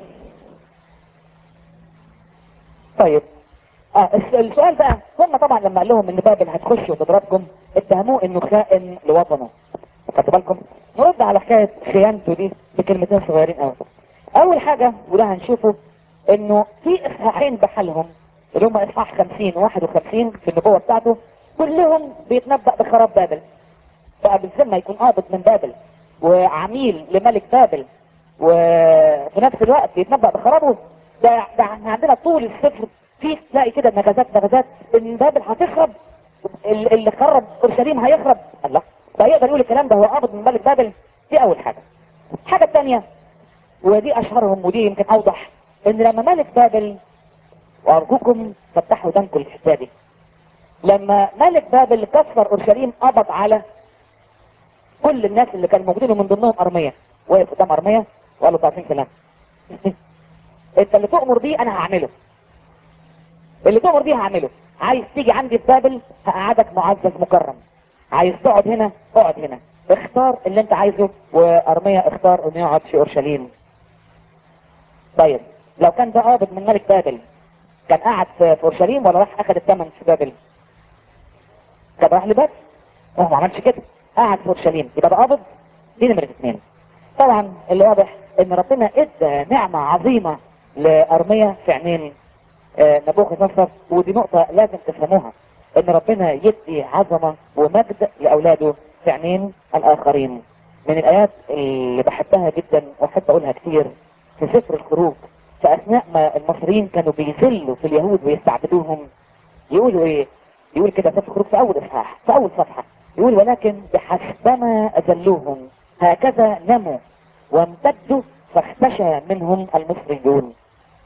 طيب آه الس- السؤال بقى هم طبعا لما قال لهم ان بابل هتخش وتضربكم اتهموه انه خائن لوطنه خدتوا بالكم نرد على حكاية خيانته دي بكلمتين صغيرين قوي اول حاجة وده هنشوفه انه في اصحاحين بحالهم اللي هم اصحاح 50 51 في النبوة بتاعته كلهم بيتنبأ بخراب بابل بقى بالذمة يكون قابض من بابل وعميل لملك بابل وفي نفس الوقت يتنبأ بخرابه ده, ده احنا عندنا طول السفر فيه تلاقي كده نبذات نبذات ان بابل هتخرب ال- اللي خرب اورشليم هيخرب الله ده يقدر يقول الكلام ده هو قابض من ملك بابل دي اول حاجة الحاجة الثانية ودي اشهرهم ودي يمكن اوضح ان لما ملك بابل وارجوكم فتحوا ودانكم الحته دي لما ملك بابل كسر اورشليم قبض على كل الناس اللي كانوا موجودين ومن ضمنهم ارميه وقف قدام ارميه وقال له تعرفين كلام انت اللي تؤمر بيه انا هعمله اللي تؤمر بيه هعمله عايز تيجي عندي في بابل هقعدك معزز مكرم عايز تقعد هنا اقعد هنا اختار اللي انت عايزه وارميه اختار انه يقعد في اورشليم طيب لو كان ده قابض من ملك بابل كان قاعد في في اورشليم ولا راح اخذ الثمن في بابل كان راح لبابل هو ما عملش كده قاعد في اورشليم يبقى ده قابض دي نمرة اثنين طبعا اللي واضح ان ربنا ادى نعمة عظيمة لارمية في عينين آه، نبوخذ نصر ودي نقطة لازم تفهموها ان ربنا يدي عظمة ومجد لاولاده في عينين الاخرين من الايات اللي بحبها جدا واحب اقولها كتير في سفر الخروج في اثناء ما المصريين كانوا بيذلوا في اليهود ويستعبدوهم يقولوا ايه يقول كده سفر الخروج في اول اصحاح في اول صفحة يقول ولكن بحسبما اذلوهم هكذا نموا وامتدوا فاختشى منهم المصريون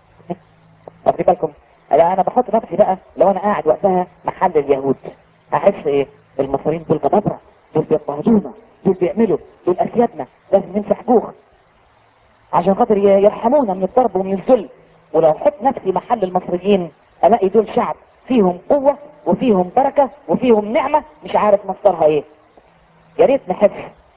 واخدين بالكم لا انا بحط نفسي بقى لو انا قاعد وقتها محل اليهود احس ايه المصريين دول جبابره دول بيضطهدونا دول بيعملوا دول اسيادنا لازم نمسح جوخ عشان خاطر ي- يرحمونا من الضرب ومن الذل ولو احط نفسي محل المصريين الاقي دول شعب فيهم قوة وفيهم بركة وفيهم نعمة مش عارف مصدرها ايه يا ريت نحس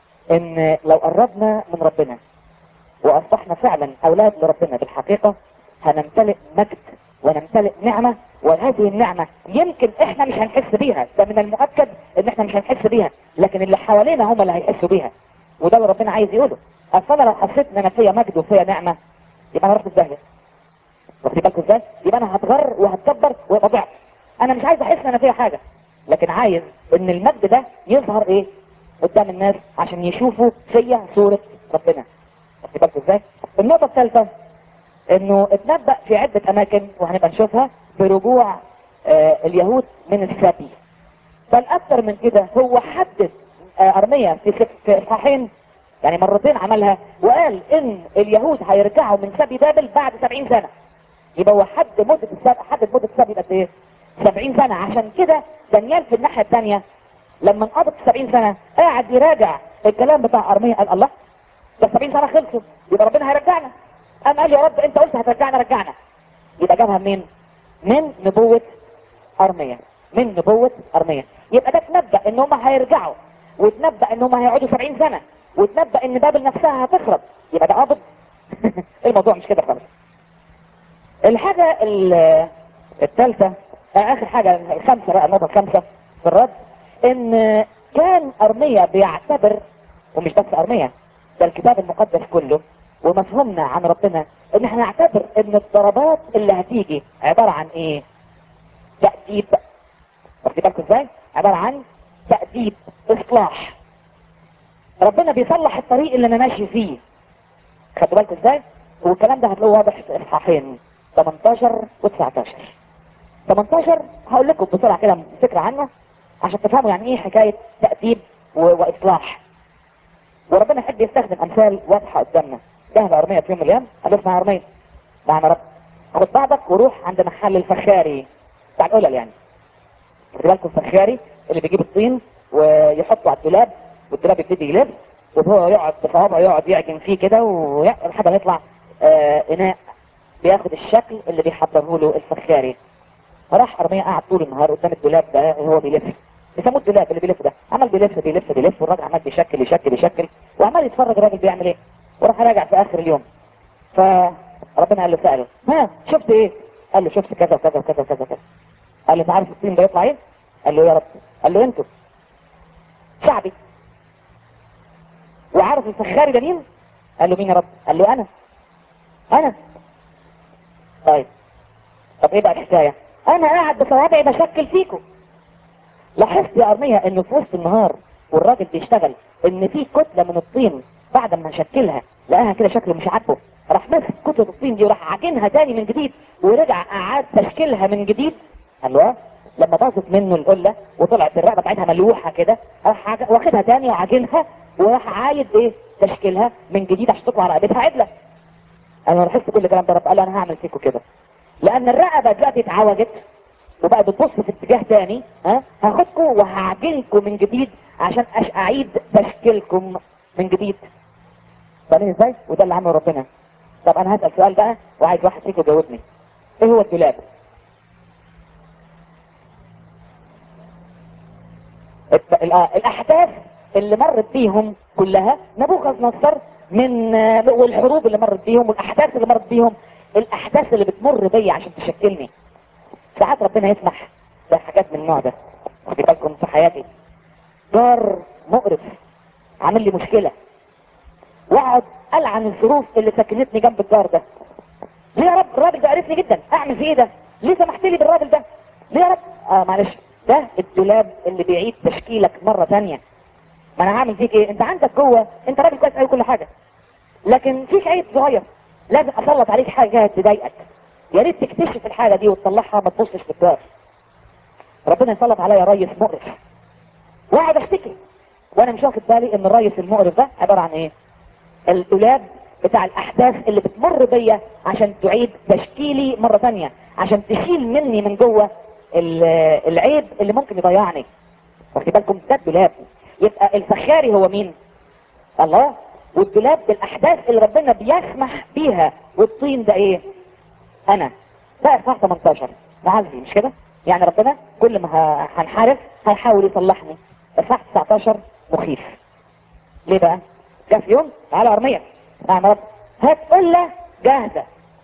ان لو قربنا من ربنا واصبحنا فعلا اولاد لربنا بالحقيقة هنمتلئ مجد ونمتلئ نعمة وهذه النعمة يمكن احنا مش هنحس بيها ده من المؤكد ان احنا مش هنحس بيها لكن اللي حوالينا هم اللي هيحسوا بيها وده اللي ربنا عايز يقوله اصل انا لو حسيت ان انا فيا مجد وفيا نعمة يبقى انا رحت في داهية واخدين بالكم ازاي؟ يبقى انا هتغر وهتكبر وابقى ضعف انا مش عايز احس ان انا فيا حاجة لكن عايز ان المجد ده يظهر ايه قدام الناس عشان يشوفوا فيا صورة ربنا واخدين بالكم ازاي؟ النقطة الثالثة انه اتنبأ في عدة اماكن وهنبقى نشوفها برجوع آه اليهود من السبي بل اكتر من كده هو حدد آه ارميا في ست- في اصحاحين يعني مرتين عملها وقال ان اليهود هيرجعوا من سبي بابل بعد 70 سنة يبقى هو حد مدة السبي حدد مدة السبي قد ايه 70 سنة عشان كده دانيال في الناحية الثانية لما انقضت 70 سنة قاعد يراجع الكلام بتاع ارميا قال الله ده 70 سنة خلصوا يبقى ربنا هيرجعنا قام قال يا رب انت قلت هترجعنا رجعنا يبقى جابها منين من نبوة ارميا من نبوة ارميا يبقى ده تنبأ ان هم هيرجعوا وتنبأ ان هم هيقعدوا 70 سنة وتنبأ ان بابل نفسها هتخرب يبقى ده قابض الموضوع مش كده خالص الحاجة ال- الثالثة آه، اخر حاجة الخامسة بقى النقطة الخامسة في الرد ان كان ارميا بيعتبر ومش بس ارميا ده الكتاب المقدس كله ومفهومنا عن ربنا ان احنا نعتبر ان الضربات اللي هتيجي عبارة عن ايه تأديب واخدين بالكم ازاي عبارة عن تأديب اصلاح ربنا بيصلح الطريق اللي انا ماشي فيه خدوا بالكم ازاي والكلام ده هتلاقوه واضح في اصحاحين 18 و19 18 هقول لكم بسرعة كده فكرة عنه عشان تفهموا يعني ايه حكاية تأديب و- واصلاح وربنا يحب يستخدم امثال واضحة قدامنا ذهب ارمية في يوم من الايام قال له اسمع يا ارمية نعم يا رب خد بعضك وروح عند محل الفخاري بتاع القلل يعني خد بالكم الفخاري اللي بيجيب الطين ويحطه على الدولاب والدولاب يبتدي يلف وهو يقعد بصوابعه يقعد يعجن فيه كده ويع- لحد ما يطلع آه اناء بياخد الشكل اللي بيحضره له الفخاري راح ارمية قاعد طول النهار قدام الدولاب ده وهو بيلف بيسموه الدولاب اللي بيلف ده عمال بيلف بيلف بيلف والراجل عمال بيشكل يشكل يشكل وعمال يتفرج الراجل بيعمل ايه وراح راجع في اخر اليوم فربنا قال له سأله ها شفت ايه قال له شفت كذا وكذا وكذا وكذا وكذا قال له انت عارف الطين ده يطلع ايه قال له يا رب قال له انتوا شعبي وعارف الفخاري ده مين قال له مين يا رب قال له انا انا طيب طب ايه بقى الحكايه انا قاعد بصوابعي بشكل فيكم لاحظت يا ارمية ان في وسط النهار والراجل بيشتغل ان في كتلة من الطين بعد ما شكلها لقاها كده شكله مش عاجبه راح مسك كتلة الطين دي وراح عاجنها تاني من جديد ورجع اعاد تشكيلها من جديد الله لما باظت منه القلة وطلعت الرقبة بتاعتها ملوحة كده راح عج- واخدها تاني وعاجنها وراح عايد ايه تشكيلها من جديد عشان تطلع رقبتها عدلة انا لاحظت كل الكلام ده رب قال لي انا هعمل فيكم كده لان الرقبة دلوقتي اتعوجت وبقى بتبص في اتجاه تاني ها هاخدكم وهعجنكم من جديد عشان أش اعيد تشكيلكم من جديد فاهمين ازاي وده اللي عمله ربنا طب انا هسال سؤال بقى وعايز واحد فيكم يجاوبني ايه هو الدولاب الت- ال- آه، الاحداث اللي مرت بيهم كلها نبوخذ نصر من آه، والحروب اللي مرت بيهم والاحداث اللي مرت بيهم الاحداث اللي بتمر بيا عشان تشكلني ساعات ربنا يسمح بحاجات من النوع ده واخد بالكم في حياتي جار مقرف عامل لي مشكلة واقعد العن الظروف اللي سكنتني جنب الجار ده ليه يا رب الراجل ده قرفني جدا اعمل فيه ايه ده ليه سمحت لي بالراجل ده ليه يا رب اه معلش ده الدولاب اللي بيعيد تشكيلك مرة تانية ما انا هعمل فيك ايه انت عندك جوه انت راجل كويس قوي كل حاجة لكن فيك عيب صغير لازم اسلط عليك حاجة تضايقك يا ريت تكتشف الحاجة دي وتطلعها ما تبصش في الجار ربنا يسلط عليا ريس مقرف واقعد اشتكي وانا مش واخد بالي ان الريس المقرف ده عبارة عن ايه الدولاب بتاع الاحداث اللي بتمر بيا عشان تعيد تشكيلي مرة تانية عشان تشيل مني من جوه ال- العيب اللي ممكن يضيعني واخد بالكم ده الدولاب يبقى الفخاري هو مين الله والدولاب بالاحداث اللي ربنا بيسمح بيها والطين ده ايه انا ده اصحاح 18 معزي مش كده يعني ربنا كل ما ه- هنحارب هيحاول يصلحني اصحاح 19 مخيف ليه بقى جاء في يوم تعالى ارمية نعم يا رب هات قلة جاهزة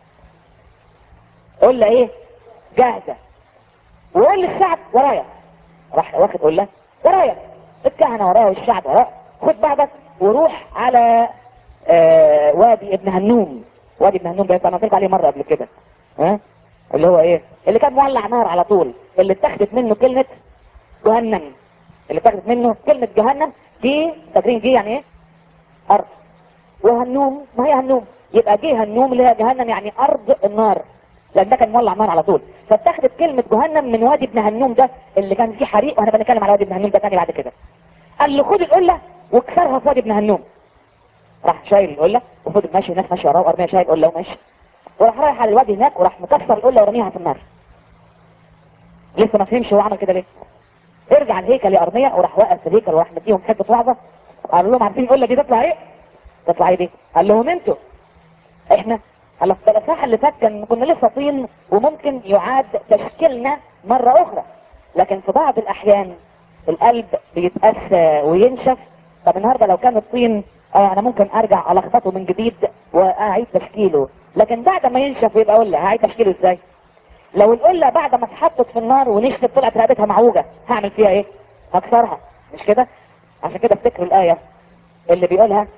قلة ايه جاهزة وقول للشعب ورايا راح واخد قلة ورايا الكهنة ورايا والشعب ورايا خد بعضك وروح على آه وادي ابن هنوم وادي ابن هنوم ده انا قلت عليه مرة قبل كده ها اللي هو ايه اللي كان مولع نار على طول اللي اتخذت منه كلمة جهنم اللي اتخذت منه كلمة جهنم دي فاكرين دي يعني ايه ارض وهنوم ما هي هنوم يبقى جه هنوم اللي هي جهنم يعني ارض النار لان ده كان مولع نار على طول فاتخذت كلمة جهنم من وادي ابن هنوم ده اللي كان فيه حريق وهنبقى نتكلم على وادي ابن هنوم ده تاني بعد كده قال له خد القلة واكسرها في وادي ابن هنوم راح شايل القلة وفضل ماشي الناس ماشية وراه وارمية شايل القلة وماشي وراح رايح على الوادي هناك وراح مكسر القلة ورميها في النار لسه ما فهمش هو عمل كده ليه ارجع الهيكل يا ارمية وراح واقف في الهيكل وراح مديهم حتة وعظة قال لهم عارفين القلة دي تطلع ايه تطلع ايه دي قال لهم انتوا احنا على الصفحة اللي فات كان كنا لسه طين وممكن يعاد تشكيلنا مرة اخرى لكن في بعض الاحيان القلب بيتأسى وينشف طب النهاردة لو كان الطين اه انا ممكن ارجع الخبطه من جديد واعيد تشكيله لكن بعد ما ينشف يبقى اقول له هعيد تشكيله ازاي لو القلة بعد ما اتحطت في النار ونشفت طلعت رقبتها معوجة هعمل فيها ايه هكسرها مش كده عشان كده افتكروا الآية اللي بيقولها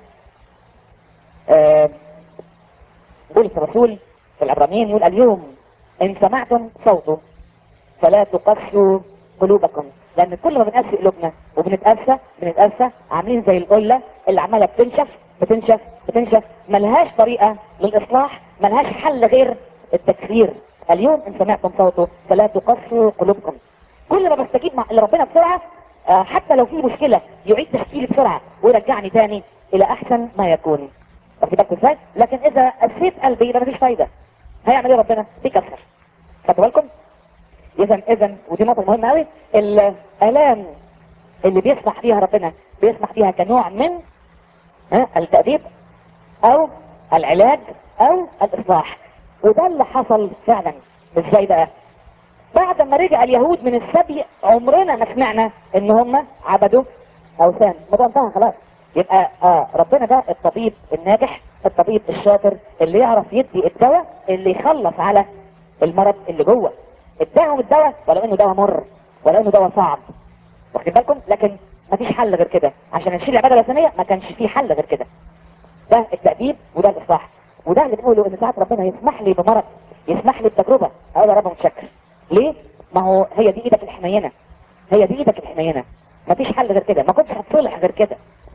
آه بولس الرسول في العبرانيين يقول اليوم ان سمعتم صوته فلا تقسوا قلوبكم لان كل ما بنقسي قلوبنا وبنتقسى بنتقسى عاملين زي القلة اللي عمالة بتنشف بتنشف بتنشف ملهاش طريقة للاصلاح ملهاش حل غير التكسير اليوم ان سمعتم صوته فلا تقسوا قلوبكم كل ما بستجيب مع لربنا بسرعة آه، حتى لو في مشكلة يعيد تشكيلي بسرعة ويرجعني تاني الى احسن ما يكون واخد بالكم ازاي لكن اذا قسيت قلبي يبقى مفيش فايدة هيعمل ايه ربنا بيكسر خدتوا بالكم اذا اذا ودي نقطة مهمة قوي الالام اللي بيسمح فيها ربنا بيسمح فيها كنوع من ها التأديب او العلاج او الاصلاح وده اللي حصل فعلا ازاي بقى بعد ما رجع اليهود من السبي عمرنا ما سمعنا ان هم عبدوا اوثان الموضوع انتهى خلاص يبقى آه ربنا ده الطبيب الناجح الطبيب الشاطر اللي يعرف يدي الدواء اللي يخلص على المرض اللي جوه اداهم الدواء ولو انه دواء مر ولو انه دواء صعب واخدين بالكم لكن مفيش حل غير كده عشان نشيل العباده الوثنيه ما كانش فيه حل غير كده ده التأديب وده الإصلاح وده اللي بنقوله إن ساعات ربنا يسمح لي بمرض يسمح لي بتجربة أقول يا رب متشكر ليه ما هو هي دي ايدك الحنينه هي دي ايدك الحنينه مفيش حل غير كده ما كنتش هتصلح غير كده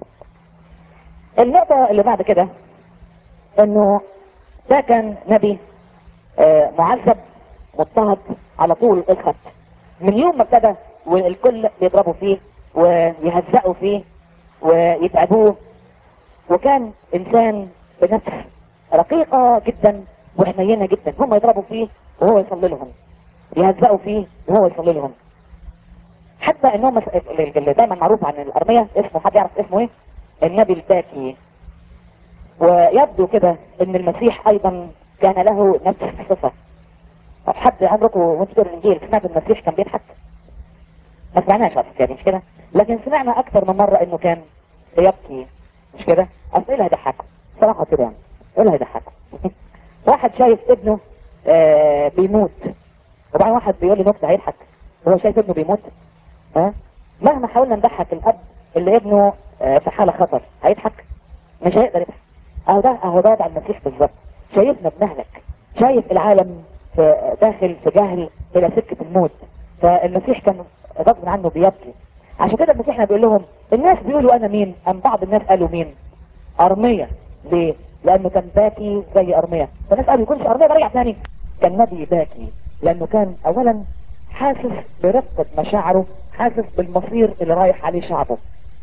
النقطة اللي بعد كده انه ده كان نبي آه، معذب مضطهد على طول الخط من يوم ما ابتدى والكل بيضربوا فيه ويهزقوا فيه ويتعبوه وكان انسان بنفس رقيقة جدا وحنينة جدا هم يضربوا فيه وهو يصلي لهم يهزقوا فيه وهو يصلي لهم حتى انهم اللي دايما معروف عن الارمية اسمه حد يعرف اسمه ايه النبي الباكي ويبدو كده ان المسيح ايضا كان له نفس الصفة طب حد عمركم وانتوا بتقروا الانجيل سمعت المسيح كان بيضحك ما سمعناش اصلا يعني مش كده لكن سمعنا اكثر من مرة انه كان بيبكي مش كده اصل ايه اللي هيضحكه صراحة كده يعني ايه اللي هيضحكه واحد شايف ابنه آه بيموت وبعدين واحد بيقول لي نكتة هيضحك هو شايف ابنه بيموت ها مهما حاولنا نضحك الاب اللي ابنه آه في حالة خطر هيضحك مش هيقدر يضحك اهو ده اهو ده وضع المسيح بالظبط شايفنا بنهلك شايف العالم في داخل في جهل الى سكة الموت فالمسيح كان غصب عنه بيبكي عشان كده المسيح بيقول لهم الناس بيقولوا انا مين ام بعض الناس قالوا مين ارمية ليه لانه كان باكي زي ارمية فالناس قالوا يكونش ارمية برجع تاني كان نبي باكي لانه كان اولا حاسس برقة مشاعره حاسس بالمصير اللي رايح عليه شعبه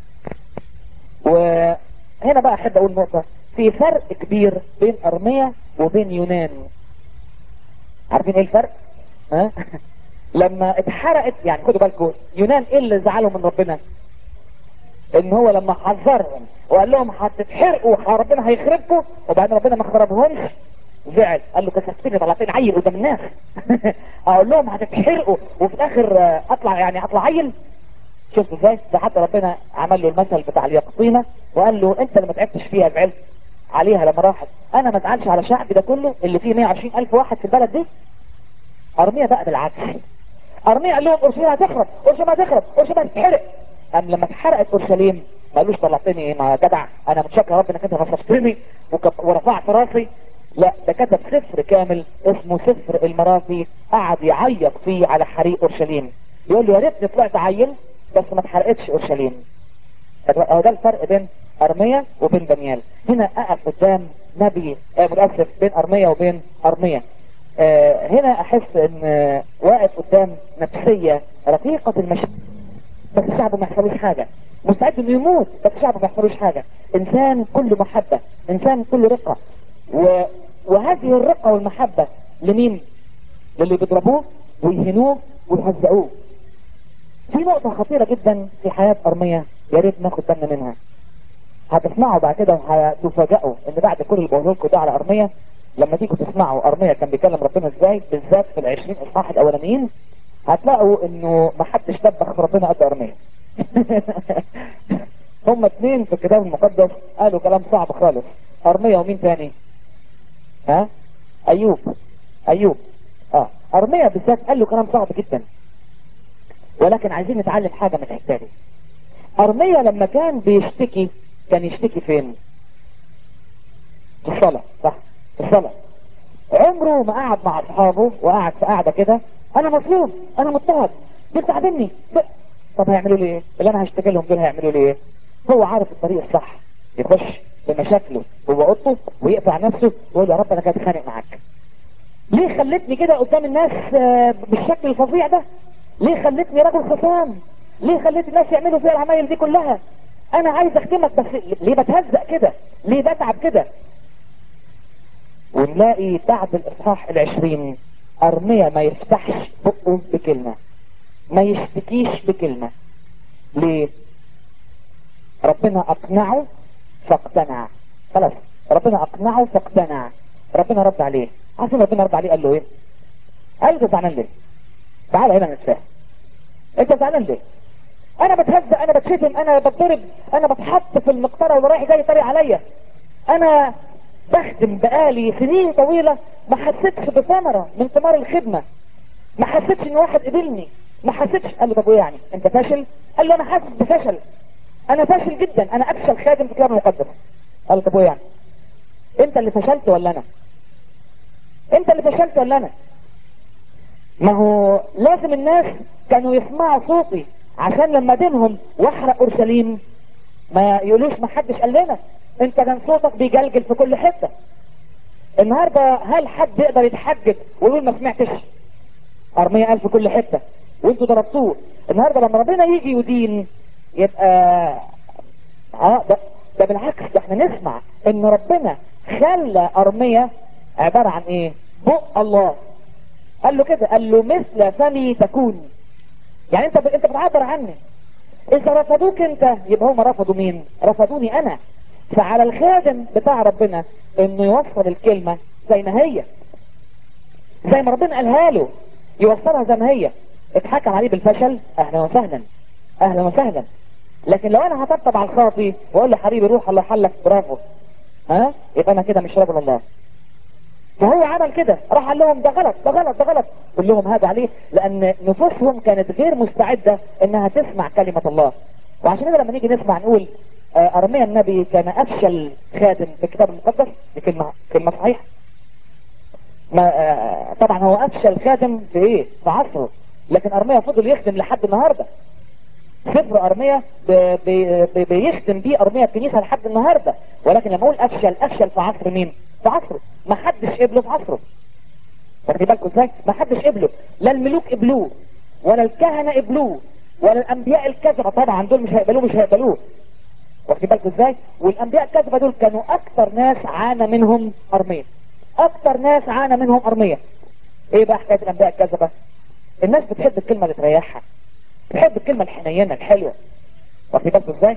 وهنا بقى احب اقول نقطة في فرق كبير بين ارمية وبين يونان عارفين ايه الفرق ها لما اتحرقت يعني خدوا بالكم يونان ايه اللي زعله من ربنا ان هو لما حذرهم وقال لهم هتتحرقوا ربنا هيخربكم وبعدين ربنا ما خربهمش زعل قال له كسفتني طلعتني عيل قدام الناس اقول لهم هتتحرقوا وفي الاخر اطلع يعني اطلع عيل شفتوا ازاي ده حتى ربنا عمل له المثل بتاع اليقطينه وقال له انت اللي ما تعبتش فيها زعلت عليها لما راحت انا ما ازعلش على شعبي ده كله اللي فيه 120 الف واحد في البلد دي ارميا بقى بالعكس ارميا قال لهم اورشليم هتخرب اورشليم هتخرب اورشليم هتتحرق قام لما اتحرقت اورشليم ما قالوش طلعتني ما جدع انا متشكر يا رب انك انت نصفتني ورفعت راسي لا ده كتب سفر كامل اسمه سفر المرافي قعد يعيط فيه على حريق اورشليم يقول له يا ريتني طلعت عيل بس ما اتحرقتش اورشليم هو ده الفرق بين ارميا وبين دانيال هنا اقف قدام نبي آه متاسف بين ارميا وبين ارميا آه هنا احس ان آه واقف قدام نفسية رقيقة المشاعر بس شعبه ما يحصلوش حاجة مستعد انه يموت بس شعبه ما يحصلوش حاجة انسان كله محبة انسان كله رقة و... وهذه الرقة والمحبة لمين للي بيضربوه ويهنوه ويهزقوه في نقطة خطيرة جدا في حياة ارميا يا ريت ناخد بالنا منها هتسمعوا بعد كده وهتفاجئوا ان بعد كل اللي بقوله لكم ده على ارميا لما تيجوا تسمعوا ارميا كان بيكلم ربنا ازاي بالذات في العشرين اصحاح الاولانيين هتلاقوا انه ما حدش دبخ في ربنا قد ارميا هم اتنين في الكتاب المقدس قالوا كلام صعب خالص ارميا ومين تاني ها ايوب ايوب اه ارميا بالذات قال له كلام صعب جدا ولكن عايزين نتعلم حاجة من الحكاية دي ارميا لما كان بيشتكي كان يشتكي فين في الصلاة صح في الصلاة عمره ما قعد مع اصحابه وقعد في قعدة كده انا مظلوم انا مضطهد دول تعبني طب هيعملوا لي ايه اللي انا هشتكي لهم دول هيعملوا لي ايه هو عارف الطريق الصح يخش بمشاكله جوه اوضته ويقطع نفسه ويقول يا رب انا كنت اتخانق معاك ليه خلتني كده قدام الناس بالشكل الفظيع ده ليه خلتني رجل خصام ليه خليت الناس يعملوا فيها العمايل دي كلها انا عايز اخدمك بس ليه بتهزق كده ليه بتعب كده ونلاقي بعد الاصحاح العشرين ارميا ما يفتحش بقه بكلمة ما يشتكيش بكلمة ليه ربنا اقنعه فاقتنع خلاص ربنا اقنعه فاقتنع ربنا رد عليه عارفين ربنا رد عليه قال له ايه قال له زعلان ليه تعال هنا نتفاهم انت زعلان ليه انا بتهزق انا بتشتم انا بتضرب انا بتحط في المقطرة واللي رايح جاي طريق عليا انا بخدم بقالي سنين طويلة ما حسيتش بثمرة من ثمار الخدمة ما حسيتش ان واحد قبلني ما حسيتش قال له طب ايه يعني انت فاشل قال له انا حاسس بفشل انا فاشل جدا انا افشل خادم في الكتاب المقدس قال له طب ايه يعني انت اللي فشلت ولا انا انت اللي فشلت ولا انا ما هو لازم الناس كانوا يسمعوا صوتي عشان لما دينهم واحرق اورشليم ما يقولوش ما حدش قال لنا انت كان صوتك بيجلجل في كل حته النهارده هل حد يقدر يتحجج ويقول ما سمعتش ارمية قال في كل حته وانتوا ضربتوه النهارده لما ربنا يجي يدين يبقى اه ده, ده بالعكس ده احنا نسمع ان ربنا خلى ارمية عبارة عن ايه بق الله قال له كده قال له مثل فمي تكون يعني انت ب... انت بتعبر عني اذا رفضوك انت يبقى هم رفضوا مين رفضوني انا فعلى الخادم بتاع ربنا انه يوصل الكلمة زي ما هي زي ما ربنا قالها له يوصلها زي ما هي اتحكم عليه بالفشل اهلا وسهلا اهلا وسهلا لكن لو انا هطبطب على الخاطي واقول له حبيبي روح الله حلك برافو ها يبقى انا كده مش رجل الله فهو عمل كده راح قال لهم ده غلط ده غلط ده غلط قول لهم هذا عليه لان نفوسهم كانت غير مستعدة انها تسمع كلمة الله وعشان كده لما نيجي نسمع نقول آه، ارميا النبي كان افشل خادم في الكتاب المقدس دي كلمة كلمة صحيحة ما آه، طبعا هو افشل خادم في ايه في عصره لكن ارميا فضل يخدم لحد النهارده سفر ارميا ب- ب- ب- بيخدم بيه ارميا الكنيسه لحد النهارده ولكن لما اقول افشل افشل في عصر مين في عصره ما حدش قبله في عصره واخدين بالكم ازاي ما حدش قبله لا الملوك قبلوه ولا الكهنه قبلوه ولا الانبياء الكذبه طبعا دول مش هيقبلوه مش هيقبلوه واخدين بالكم ازاي والانبياء الكذبه دول كانوا اكتر ناس عانى منهم ارميا اكتر ناس عانى منهم ارميا ايه بقى حكايه الانبياء الكذبه الناس بتحب الكلمه اللي تريحها بتحب الكلمه الحنينه الحلوه واخدين بالكم ازاي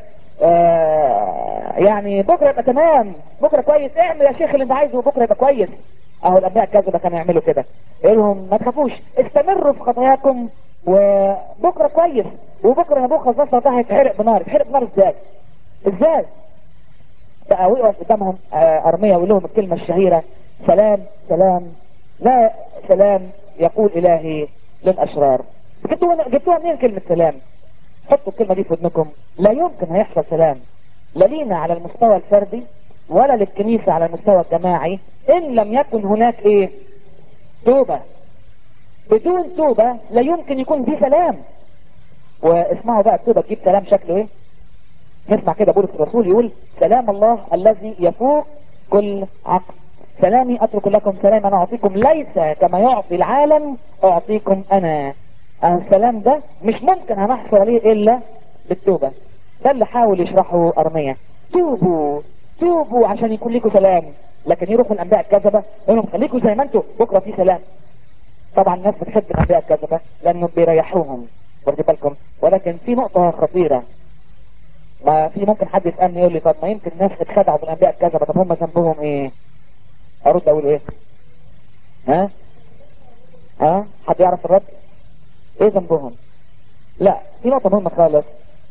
آه يعني بكره يبقى تمام بكره كويس اعمل يا شيخ اللي انت عايزه وبكره يبقى كويس اهو الانبياء الكذبه كانوا يعملوا كده يقول لهم ما تخافوش استمروا في خطاياكم وبكره كويس وبكره نبوخذ نصر ده هيتحرق بنار يتحرق بنار ازاي ازاي بقى وقف قدامهم آه، ارميا ويقول لهم الكلمه الشهيره سلام سلام لا سلام يقول الهي للاشرار جبتوها جبتوها منين كلمه سلام حطوا الكلمه دي في ودنكم لا يمكن هيحصل سلام لا لينا على المستوى الفردي ولا للكنيسه على المستوى الجماعي ان لم يكن هناك ايه توبه بدون توبه لا يمكن يكون في سلام واسمعوا بقى التوبه تجيب سلام شكله ايه نسمع كده بولس الرسول يقول سلام الله الذي يفوق كل عقل سلامي اترك لكم سلاما اعطيكم ليس كما يعطي العالم اعطيكم انا أه السلام ده مش ممكن هنحصل عليه الا بالتوبة ده اللي حاول يشرحه ارميا توبوا توبوا عشان يكون لكم سلام لكن يروحوا الانبياء الكذبة يقول لهم خليكم زي ما انتم بكرة في سلام طبعا الناس بتحب الانبياء الكذبة لانه بيريحوهم واخدين بالكم ولكن في نقطة خطيرة ما في ممكن حد يسألني يقول لي طب ما يمكن الناس اتخدعوا بالانبياء الكذبة طب هم ذنبهم ايه ارد اقول ايه ها ها حد يعرف الرد ايه ذنبهم لا في نقطة مهمة خالص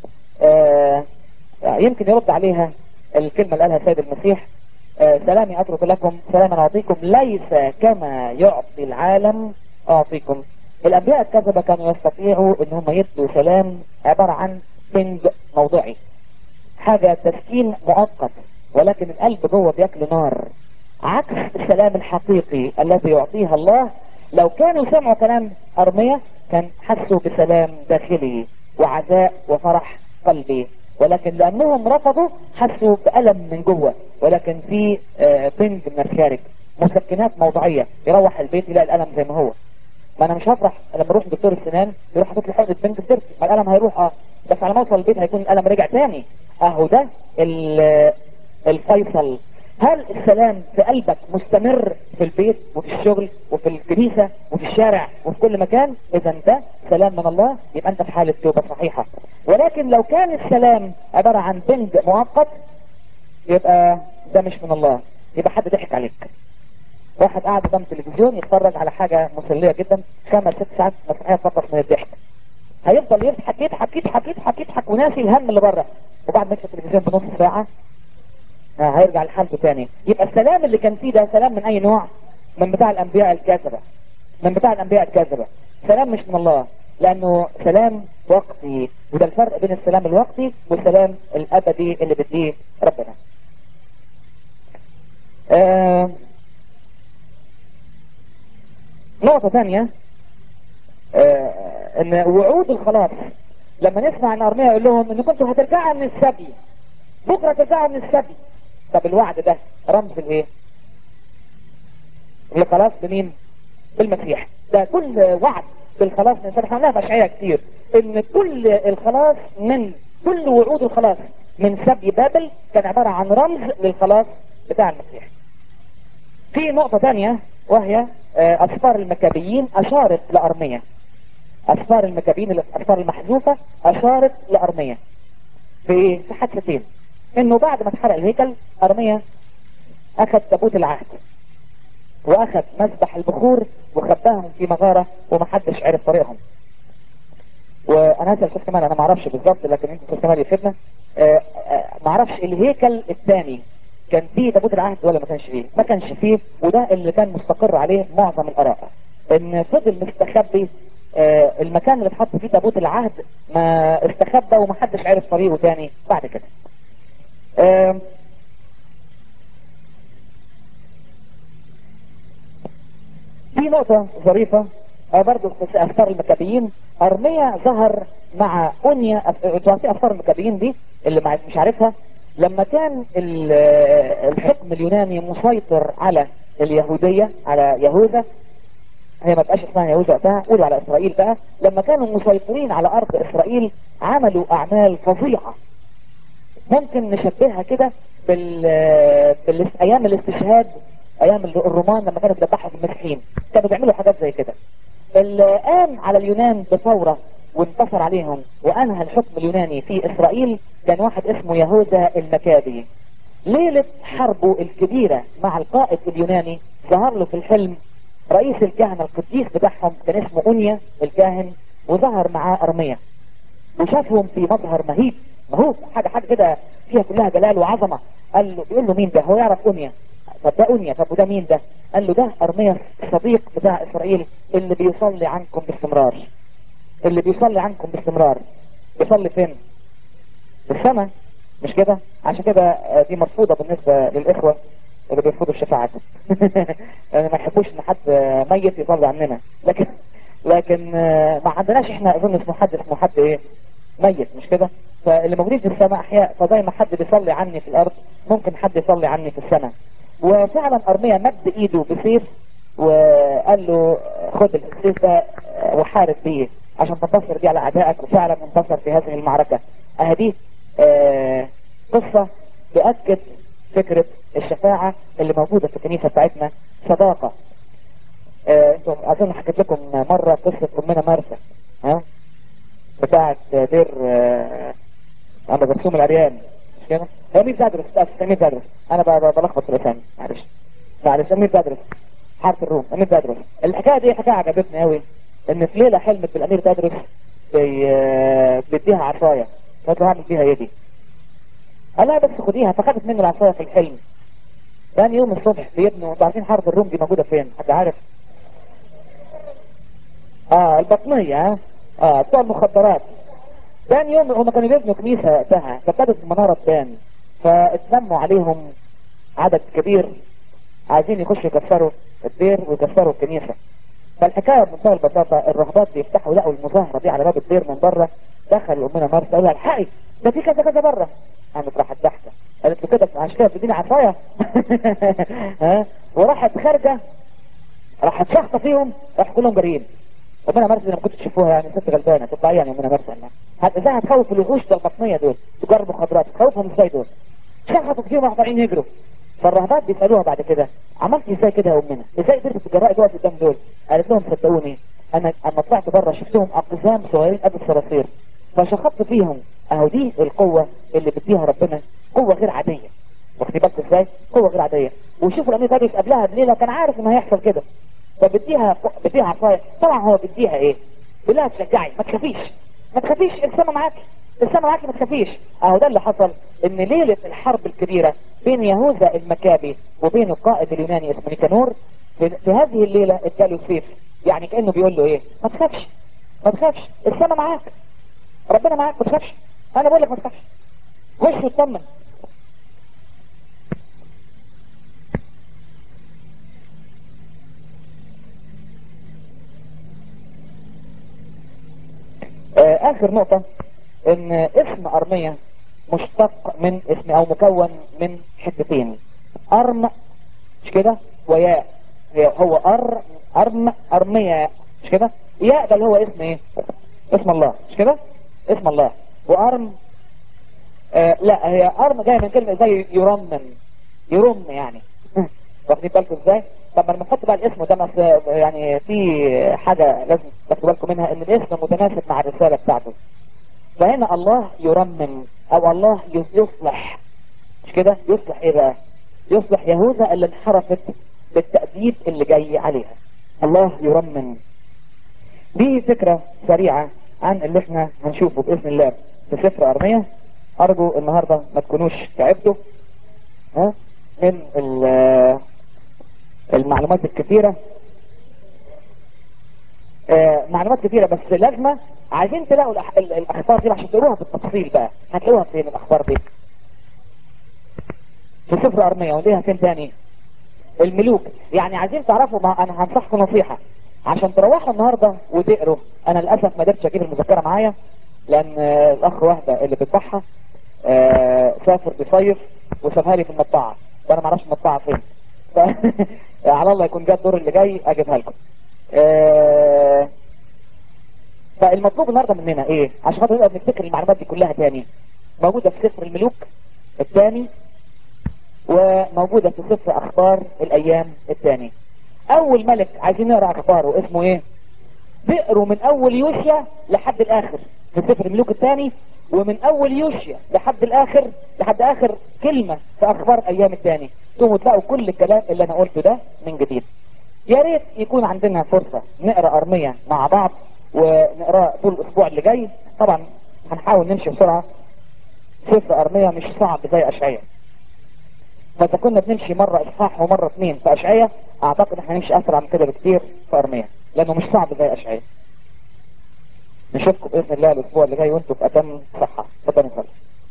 آه يمكن يرد عليها الكلمة اللي قالها السيد المسيح آه سلامي اترك لكم سلاما اعطيكم ليس كما يعطي العالم اعطيكم الانبياء الكذبة كانوا يستطيعوا ان هم يدوا سلام عبارة عن بنج موضعي حاجة تسكين مؤقت ولكن القلب جوه بياكل نار عكس السلام الحقيقي الذي يعطيها الله لو كانوا سمعوا كلام أرمية كان حسوا بسلام داخلي وعزاء وفرح قلبي ولكن لأنهم رفضوا حسوا بألم من جوه ولكن في آه، بنج من الخارج مسكنات موضعية يروح البيت يلاقي الألم زي ما هو ما انا مش هفرح لما اروح دكتور السنان يروح حاطط لي حقنه بنج في ضرسي ما الالم هيروح اه بس على ما اوصل البيت هيكون الالم رجع تاني اهو ده ال- الفيصل هل السلام في قلبك مستمر في البيت وفي الشغل وفي الكنيسة وفي الشارع وفي كل مكان اذا ده سلام من الله يبقى انت في حالة توبة صحيحة ولكن لو كان السلام عبارة عن بنج مؤقت يبقى ده مش من الله يبقى حد ضحك عليك واحد قاعد قدام التلفزيون يتفرج على حاجة مسلية جدا خمس ست ساعات مسرحية فقط من الضحك هيفضل يضحك يضحك يضحك يضحك يضحك وناسي الهم اللي بره وبعد ما يكشف التلفزيون بنص ساعة آه، هيرجع لحالته تاني يبقى السلام اللي كان فيه ده سلام من اي نوع من بتاع الانبياء الكاذبة من بتاع الانبياء الكاذبة سلام مش من الله لانه سلام وقتي وده الفرق بين السلام الوقتي والسلام الابدي اللي بديه ربنا آه نقطة ثانية آه ان وعود الخلاص لما نسمع ان ارميا يقول لهم ان كنتوا هترجعوا من السبي بكره ترجعوا من السبي طب الوعد ده رمز الايه الخلاص بمين بالمسيح ده كل وعد بالخلاص من احنا عملناها في اشعياء كتير ان كل الخلاص من كل وعود الخلاص من سبي بابل كان عبارة عن رمز للخلاص بتاع المسيح في نقطة تانية وهي أسفار المكابيين أشارت لأرمية أسفار المكابيين الأسفار المحذوفة أشارت لأرمية في في حادثتين إنه بعد ما اتحرق الهيكل أرمية أخذ تابوت العهد وأخذ مذبح البخور وخباهم في مغارة ومحدش عرف طريقهم وانا هسال استاذ كمال انا ما اعرفش بالظبط لكن انت استاذ كمال يفيدنا ما اعرفش الهيكل الثاني كان فيه تابوت العهد ولا ما كانش فيه ما كانش فيه وده اللي كان مستقر عليه معظم الاراء ان فضل مستخبي آه المكان اللي اتحط فيه تابوت العهد ما استخبى ومحدش عرف طريقه تاني بعد كده آه في نقطة ظريفة برضه في أفكار المكابيين أرميا ظهر مع أنيا تعرفين أفكار المكابيين دي اللي مش عارفها لما كان الحكم اليوناني مسيطر على اليهودية على يهوذا هي ما بقاش اسمها يهوذا وقتها قولوا على إسرائيل بقى لما كانوا مسيطرين على أرض إسرائيل عملوا أعمال فظيعة ممكن نشبهها كده بال... بالأيام الاستشهاد ايام الرومان لما كانوا بيذبحوا في المسيحيين كانوا بيعملوا حاجات زي كده اللي قام على اليونان بثورة وانتصر عليهم وانهى الحكم اليوناني في اسرائيل كان واحد اسمه يهوذا المكابي ليلة حربه الكبيرة مع القائد اليوناني ظهر له في الحلم رئيس الكهنة القديس بتاعهم كان اسمه أونيا الكاهن وظهر معاه أرمية وشافهم في مظهر مهيب مهوب حاجة حاجة كده فيها كلها جلال وعظمة قال له بيقول له مين ده هو يعرف أونيا طب ده أونيا طب وده مين ده قال له ده أرميا الصديق بتاع إسرائيل اللي بيصلي عنكم باستمرار اللي بيصلي عنكم باستمرار بيصلي فين في السماء مش كده عشان كده دي مرفوضة بالنسبة للإخوة اللي بيرفضوا الشفاعة يعني ما يحبوش ان حد ميت يصلي عننا لكن لكن ما عندناش احنا اظن اسمه حد اسمه حد ايه ميت مش كده فاللي موجودين في السماء احياء فزي ما حد بيصلي عني في الارض ممكن حد يصلي عني في السماء وفعلا ارميا مد ايده بسيف وقال له خد السيف ده وحارب بيه عشان تنتصر بيه على اعدائك وفعلا انتصر في هذه المعركة اهدي آه قصة تؤكد فكرة الشفاعة اللي موجودة في الكنيسة بتاعتنا صداقة آه انتم اظن حكيت لكم مرة قصة امنا مرسى ها بتاعت دير آه انا برسوم العريان مش كده هي مين تدرس مين تدرس انا بلخبط في الاسامي معلش معلش مين تدرس حارة الروم مين تدرس الحكاية دي حكاية عجبتني قوي ان في ليلة حلمت بالامير تدرس بي... بيديها عصاية قالت له هعمل فيها يدي قال لها بس خديها فخدت منه العصاية في الحلم ثاني يوم الصبح بيبنوا انتوا عارفين حرب الروم دي موجودة فين حد عارف اه البطنية اه اه بتوع المخدرات ثاني يوم هم كانوا بيبنوا كنيسة وقتها فابتدت المنارة تبان فاتلموا عليهم عدد كبير عايزين يخشوا يكسروا الدير ويكسروا الكنيسة فالحكاية بمنتهى البساطة الرهبات بيفتحوا لقوا المظاهرة دي على باب الدير من بره دخل امنا مرسى قال لها الحقي ده في كذا كذا بره قامت راحت ضحكه قالت له كده عشان كده بتديني عصايه ها وراحت خارجه راحت شخطه فيهم راح كلهم جاريين امنا مرسى لما كنت تشوفوها يعني ست غلبانه تطلع يعني امنا مرسى ازاي هتخوف الوحوش البطنيه دول تجار مخدرات تخوفهم ازاي دول شخطت فيهم راحوا طالعين يجروا فالرهبات بيسالوها بعد كده عملت ازاي كده يا امنا ازاي قدرت تجرأي تقف قدام دول قالت لهم صدقوني انا اما طلعت بره شفتهم اقزام صغيرين قد الصراصير فشخطت فيهم اهو دي القوة اللي بيديها ربنا قوة غير عادية واخدي بالك ازاي قوة غير عادية وشوفوا الامير تدرس قبلها بليلة كان عارف ان هيحصل كده فبديها بديها عصاية طبعا هو بديها ايه بيقول لها تشجعي ما تخافيش ما تخافيش السما معاكي السما معاكي ما تخافيش اهو ده اللي حصل ان ليلة الحرب الكبيرة بين يهوذا المكابي وبين القائد اليوناني اسمه نيكانور في, في هذه الليلة اداله سيف يعني كأنه بيقول له ايه ما تخافش ما تخافش السما معاك ربنا معاك ما تخافش انا بقول لك ما تخافش خش واطمن اخر نقطة ان اسم ارمية مشتق من اسم او مكون من حتتين ارم مش كده وياء هو ار ارم ارمية مش كده ياء ده اللي هو اسم ايه اسم الله مش كده اسم الله وارم آه لا هي ارم جايه من كلمه زي يرمم يرم يعني واخدين بالكم ازاي طب لما نحط بقى الاسم ده بس يعني في حاجه لازم تاخدوا بالكم منها ان الاسم متناسب مع الرساله بتاعته فهنا الله يرمم او الله يصلح مش كده يصلح ايه بقى يصلح يهوذا اللي انحرفت بالتأديب اللي جاي عليها الله يرمم دي فكرة سريعة عن اللي احنا هنشوفه بإذن الله في سفر أرمية أرجو النهاردة ما تكونوش تعبتوا ها من المعلومات الكثيرة آه معلومات كثيرة بس لازمة عايزين تلاقوا الأح- ال- الأخبار دي عشان تقروها بالتفصيل بقى هتلاقوها فين الأخبار دي في سفر أرمية وليها فين تاني الملوك يعني عايزين تعرفوا ما أنا هنصحكم نصيحة عشان تروحوا النهاردة وتقروا أنا للأسف ما قدرتش أجيب المذكرة معايا لأن آه، الأخ وهدة اللي بيطبعها آه، سافر بيصيف وسابها لي في المطبعة وأنا ما اعرفش المطبعة فين ف... على الله يكون جاء الدور اللي جاي أجيبها لكم آه، فالمطلوب النهارده مننا ايه عشان خاطر نقدر نفتكر المعلومات دي كلها تاني موجوده في سفر الملوك الثاني وموجوده في سفر اخبار الايام الثاني اول ملك عايزين نقرا اخباره اسمه ايه تقروا من اول يوشيا لحد الاخر في سفر الملوك الثاني ومن اول يوشيا لحد الاخر لحد اخر كلمه في اخبار الايام الثاني تقوموا تلاقوا كل الكلام اللي انا قلته ده من جديد يا ريت يكون عندنا فرصة نقرا أرمية مع بعض ونقرا طول الأسبوع اللي جاي طبعا هنحاول نمشي بسرعة سفر أرمية مش صعب زي أشعية فإذا كنا بنمشي مرة إصحاح ومرة اثنين في أشعية أعتقد إحنا هنمشي أسرع من كده بكتير في أرمية لأنه مش صعب زي أشعية نشوفكم بإذن الله الأسبوع اللي جاي وأنتم في أتم صحة اتفضل نصلي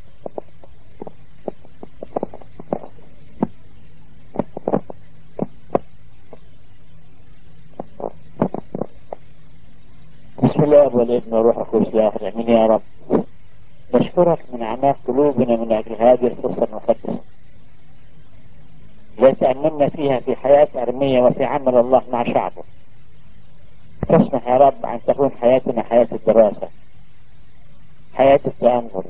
بسم الله والابن والروح القدس يا اخي امين يا رب نشكرك من اعماق قلوبنا من اجل هذه الفرصه المقدسه التي تأملنا فيها في حياة أرمية وفي عمل الله مع شعبه تسمح يا رب أن تكون حياتنا حياة الدراسة حياة التأمل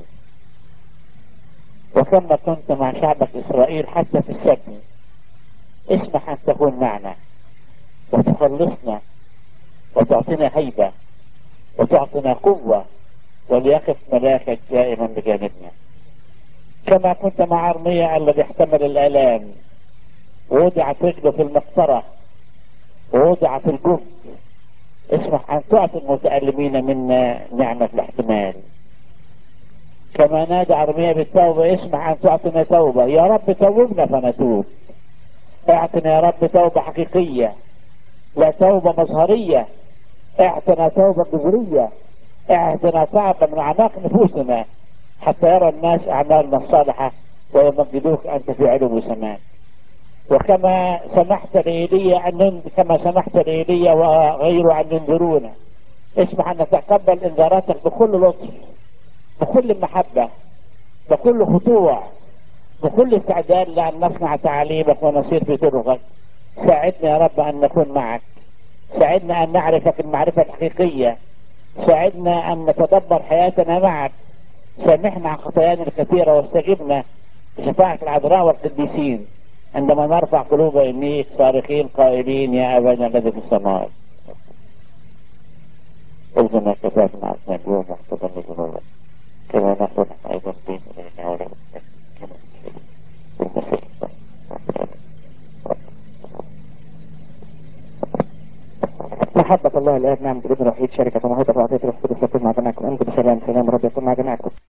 وكما كنت مع شعبك إسرائيل حتى في السجن اسمح أن تكون معنا وتخلصنا وتعطينا هيبة وتعطينا قوة وليقف ملاكك دائما بجانبنا كما كنت مع أرميا الذي احتمل الآلام ووضعت رجله في المقطرة ووضع في الجب اسمح أن تعطي المتألمين منا نعمة الاحتمال كما نادى أرميا بالتوبة اسمح أن تعطينا توبة يا رب توبنا فنتوب اعطنا يا رب توبة حقيقية لا توبة مظهرية اعطنا توبة جذرية اعطنا تعبا من اعماق نفوسنا حتى يرى الناس اعمالنا الصالحة ويمجدوك انت في علو سماك وكما سمحت لإيليا أن نن- كما سمحت لإيليا وغيره أن ينذرونا اسمح أن نتقبل إنذاراتك بكل لطف بكل محبة بكل خضوع بكل استعداد لأن نصنع تعاليمك ونسير في طرقك ساعدنا يا رب أن نكون معك ساعدنا أن نعرفك المعرفة الحقيقية ساعدنا أن نتدبر حياتنا معك سامحنا عن خطايانا الكثيرة واستجبنا بشفاعة العذراء والقديسين عندما نرفع قلوب إليك صارخين قائلين يا أبانا الذي في السماوات ارزقنا كفاف مع اليوم واحفظنا لذنوبنا كما نحن أيضا بين إلينا ولا كما بالمسيح محبة الله الآب نعم الابن الوحيد شركة وموهبة وعطية الروح القدس تكون مع جميعكم أنتم بسلام سلام رب يكون مع جميعكم